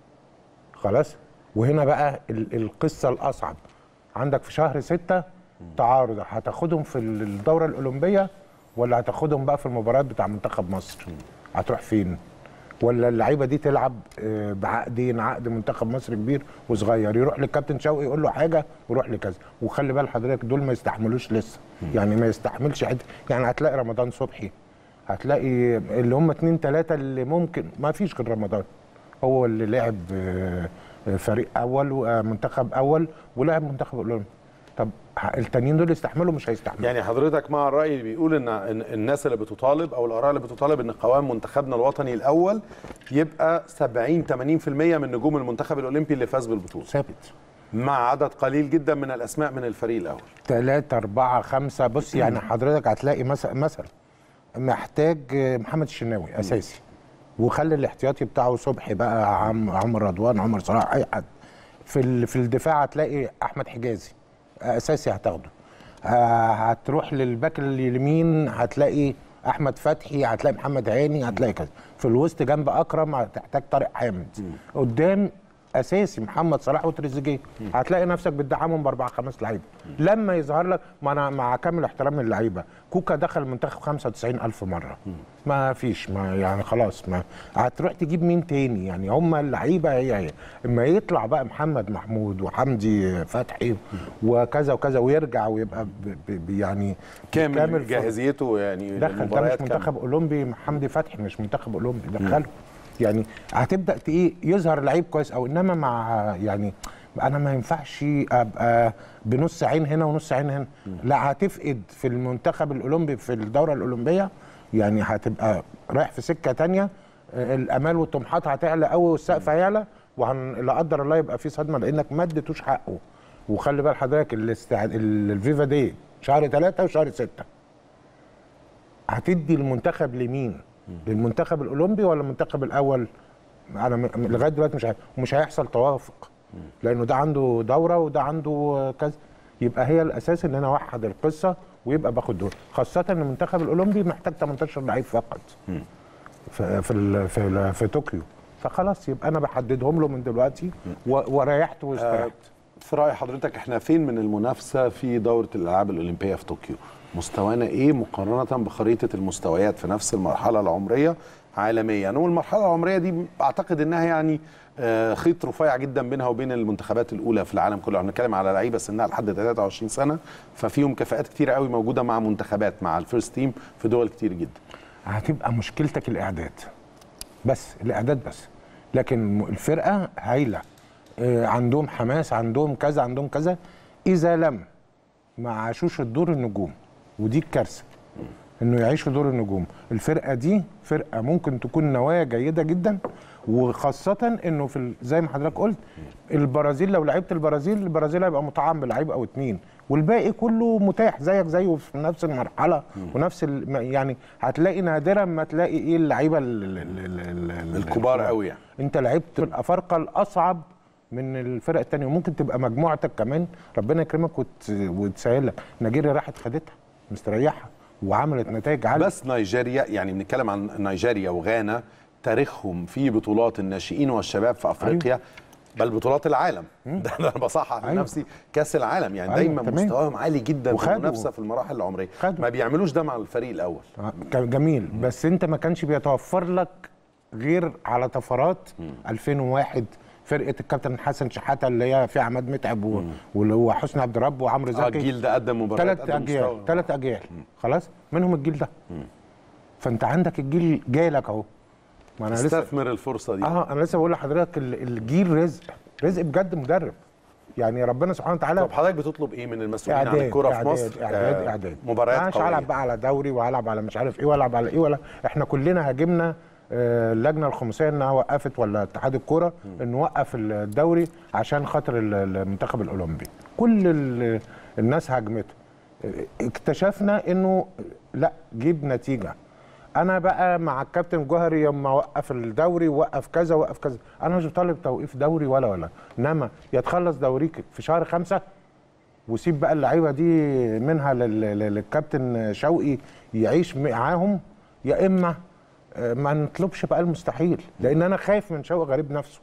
خلاص وهنا بقى ال- القصه الاصعب عندك في شهر ستة تعارض هتاخدهم في ال- الدوره الاولمبيه ولا هتاخدهم بقى في المباريات بتاع منتخب مصر هتروح فين ولا اللعيبه دي تلعب آه، بعقدين عقد منتخب مصر كبير وصغير يروح للكابتن شوقي يقول له حاجه ويروح لكذا وخلي بال حضرتك دول ما يستحملوش لسه يعني ما يستحملش حد يعني هتلاقي رمضان صبحي هتلاقي اللي هم اتنين تلاته اللي ممكن ما فيش غير رمضان هو اللي لعب آه، فريق اول ومنتخب اول ولعب منتخب اولمبي طب ه- التانيين دول يستحملوا مش هيستحملوا يعني حضرتك مع الراي اللي بيقول ان إن الناس اللي بتطالب او الاراء اللي بتطالب ان قوام منتخبنا الوطني الاول يبقى 70 80% من نجوم المنتخب الاولمبي اللي فاز بالبطوله ثابت مع عدد قليل جدا من الاسماء من الفريق الاول ثلاثة أربعة خمسة بص يعني حضرتك هتلاقي مثلا مثلا محتاج محمد الشناوي أساسي وخلي الاحتياطي بتاعه صبحي بقى عم عمر رضوان عمر صلاح أي حد في ال- في الدفاع هتلاقي أحمد حجازي أساسي هتاخده آه، هتروح للباك اليمين هتلاقي احمد فتحي هتلاقي محمد هاني هتلاقي كذا في الوسط جنب اكرم هتحتاج طارق حامد قدام اساسي محمد صلاح وتريزيجيه هتلاقي نفسك بتدعمهم باربع خمس لعيبه لما يظهر لك ما انا مع كامل احترام اللعيبه كوكا دخل المنتخب 95 الف مره ما فيش ما يعني خلاص ما هتروح تجيب مين تاني يعني هم اللعيبه هي هي اما يطلع بقى محمد محمود وحمدي فتحي وكذا وكذا ويرجع ويبقى ب ب يعني كامل في- جاهزيته يعني دخل ده مش للمباريات كاملة. منتخب اولمبي حمدي فتحي مش منتخب اولمبي دخله يعني هتبدا ت- ايه يظهر لعيب كويس او انما مع يعني انا ما ينفعش ابقى بنص عين هنا ونص عين هنا لا هتفقد في المنتخب الاولمبي في الدوره الاولمبيه يعني هتبقى رايح في سكه تانية آه، الامال والطموحات هتعلى قوي والسقف هيعلى وهن لا قدر الله يبقى في صدمه لانك ما اديتوش حقه وخلي بال حضرتك الاستعد... ال- الفيفا دي شهر ثلاثة وشهر ستة هتدي المنتخب لمين؟ للمنتخب الاولمبي ولا المنتخب الاول؟ انا م- م- لغايه دلوقتي مش هي- ومش هيحصل توافق لانه ده عنده دوره وده عنده كذا يبقى هي الاساس ان انا اوحد القصه ويبقى باخد دول خاصه ان المنتخب الاولمبي محتاج 18 لعيب فقط في في ال- في, ال- في طوكيو فخلاص يبقى انا بحددهم له من دلوقتي و- وريحت واستريحت في راي حضرتك احنا فين من المنافسه في دوره الالعاب الاولمبيه في طوكيو مستوانا ايه مقارنه بخريطه المستويات في نفس المرحله العمريه عالميا والمرحله العمريه دي اعتقد انها يعني آه، خيط رفيع جدا بينها وبين المنتخبات الاولى في العالم كله احنا بنتكلم على لعيبه سنها لحد 23 سنه ففيهم كفاءات كتير قوي موجوده مع منتخبات مع الفيرست تيم في دول كتير جدا هتبقى مشكلتك الاعداد بس الاعداد بس لكن الفرقه هايله آه، عندهم حماس عندهم كذا عندهم كذا اذا لم ما عاشوش الدور النجوم ودي الكارثه انه يعيشوا دور النجوم الفرقه دي فرقه ممكن تكون نوايا جيده جدا وخاصه انه في ال- زي ما حضرتك قلت البرازيل لو لعبت البرازيل البرازيل هيبقى مطعم بلعيب او اتنين والباقي كله متاح زيك زيه في نفس المرحله ونفس ال- ما- يعني هتلاقي نادرا ما تلاقي ايه اللعيبه ال- ال- ال- ال- ال- الكبار قوي يعني انت لعبت الافارقه الاصعب من الفرق التانية وممكن تبقى مجموعتك كمان ربنا يكرمك وت... وتسهل لك نيجيريا راحت خدتها مستريحه وعملت نتائج عاليه بس نيجيريا يعني بنتكلم عن نيجيريا وغانا تاريخهم في بطولات الناشئين والشباب في افريقيا بل بطولات العالم ده انا بصحح أيوة. لنفسي كاس العالم يعني أيوة، دايما تمام. مستواهم عالي جدا في وخدوا. المنافسه في المراحل العمريه خدوا. ما بيعملوش ده مع الفريق الاول آه، كان جميل بس انت ما كانش بيتوفر لك غير على طفرات 2001 فرقه الكابتن حسن شحاته اللي هي فيها عماد متعب و- واللي هو حسني عبد الرب وعمرو اه زكي الجيل ده قدم مباريات ثلاث قدم اجيال مستوى. ثلاث اجيال خلاص منهم الجيل ده فانت عندك الجيل جاي لك اهو ما انا لسه استثمر الفرصه دي اه انا لسه بقول لحضرتك ال- الجيل رزق رزق بجد مدرب يعني ربنا سبحانه وتعالى طب حضرتك بتطلب ايه من المسؤولين عن اعداد الكره في اعداد مصر اعداد آه، اعداد مباريات أنا مش قويه هلعب بقى على دوري وهلعب على مش عارف ايه والعب على ايه ولا احنا كلنا هاجمنا آه، اللجنه الخماسيه انها وقفت ولا اتحاد الكوره انه وقف الدوري عشان خاطر ال- المنتخب الاولمبي كل ال- الناس هاجمته آه، اكتشفنا انه لا جيب نتيجه انا بقى مع الكابتن جوهري يوم وقف الدوري ووقف كذا وقف كذا انا مش بطالب توقيف دوري ولا ولا انما يتخلص دوريك في شهر خمسة وسيب بقى اللعيبه دي منها لل- لل- للكابتن شوقي يعيش معاهم يا اما آه، ما نطلبش بقى المستحيل لان انا خايف من شوقي غريب نفسه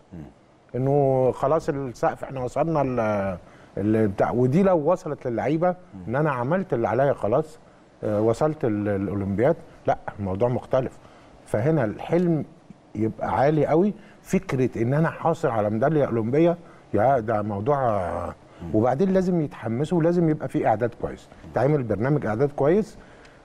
انه خلاص السقف احنا وصلنا ال- ال- بتاع ودي لو وصلت للعيبه ان انا عملت اللي عليا خلاص آه، وصلت ال- الاولمبياد لا الموضوع مختلف فهنا الحلم يبقى عالي قوي فكره ان انا حاصل على ميداليه اولمبيه يا ده موضوع آه، وبعدين لازم يتحمسوا ولازم يبقى في اعداد كويس تعمل برنامج اعداد كويس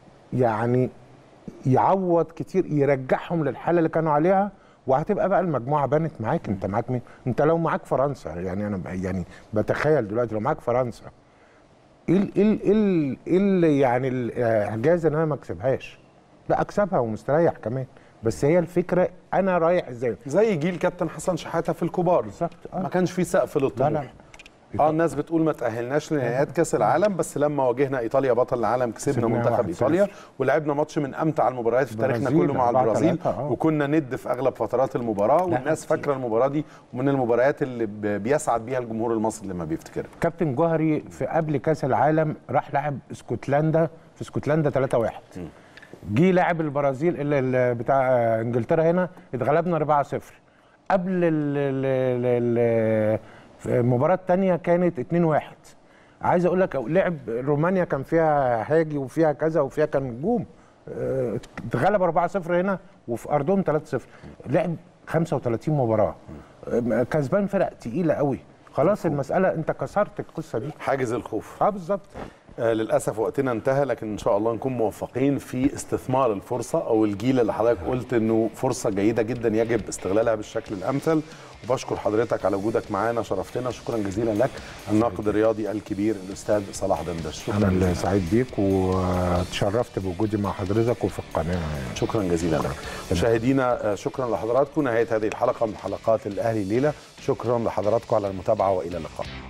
يعني يعوض كتير يرجعهم للحاله اللي كانوا عليها وهتبقى بقى المجموعه بانت معاك انت معاك مين انت لو معاك فرنسا يعني انا بقى- يعني بتخيل دلوقتي لو معاك فرنسا ايه ال- ايه ال- ايه ال- ايه اللي يعني الاعجاز ان انا ما اكسبهاش لا اكسبها ومستريح كمان بس هي الفكره انا رايح ازاي زي جيل كابتن حسن شحاته في الكبار بالظبط، آه. ما كانش في سقف لا للطموح لا اه الناس بتقول ما تاهلناش لنهائيات كاس العالم بس لما واجهنا ايطاليا بطل العالم كسبنا كسبناها منتخب 1-0. ايطاليا ولعبنا ماتش من امتع المباريات في تاريخنا البرازيل كله مع 4-3 البرازيل آه. وكنا ند في اغلب فترات المباراه والناس كتير. فاكره المباراه دي ومن المباريات اللي ب- بيسعد بيها الجمهور المصري لما بيفتكرها كابتن جوهري في قبل كاس العالم راح لعب اسكتلندا في اسكتلندا 3-1 جه لعب البرازيل اللي اللي بتاع انجلترا هنا اتغلبنا 4-0 قبل ال- ال- ال- ال- المباراه الثانيه كانت 2-1 عايز اقول لك لعب رومانيا كان فيها هاجي وفيها كذا وفيها كان نجوم اه، اتغلب 4-0 هنا وفي ارضهم 3-0 لعب 35 مباراه اه، كسبان فرق تقيله قوي خلاص المساله انت كسرت القصه دي حاجز الخوف اه بالظبط آه للاسف وقتنا انتهى لكن ان شاء الله نكون موفقين في استثمار الفرصه او الجيل اللي حضرتك قلت انه فرصه جيده جدا يجب استغلالها بالشكل الامثل وبشكر حضرتك على وجودك معانا شرفتنا شكرا جزيلا لك الناقد الرياضي الكبير الاستاذ صلاح دندش شكرا انا اللي جزيلا سعيد بيك وتشرفت بوجودي مع حضرتك وفي القناه شكرا جزيلا لك مشاهدينا آه، شكرا لحضراتكم نهايه هذه الحلقه من حلقات الاهلي الليله شكرا لحضراتكم على المتابعه والى اللقاء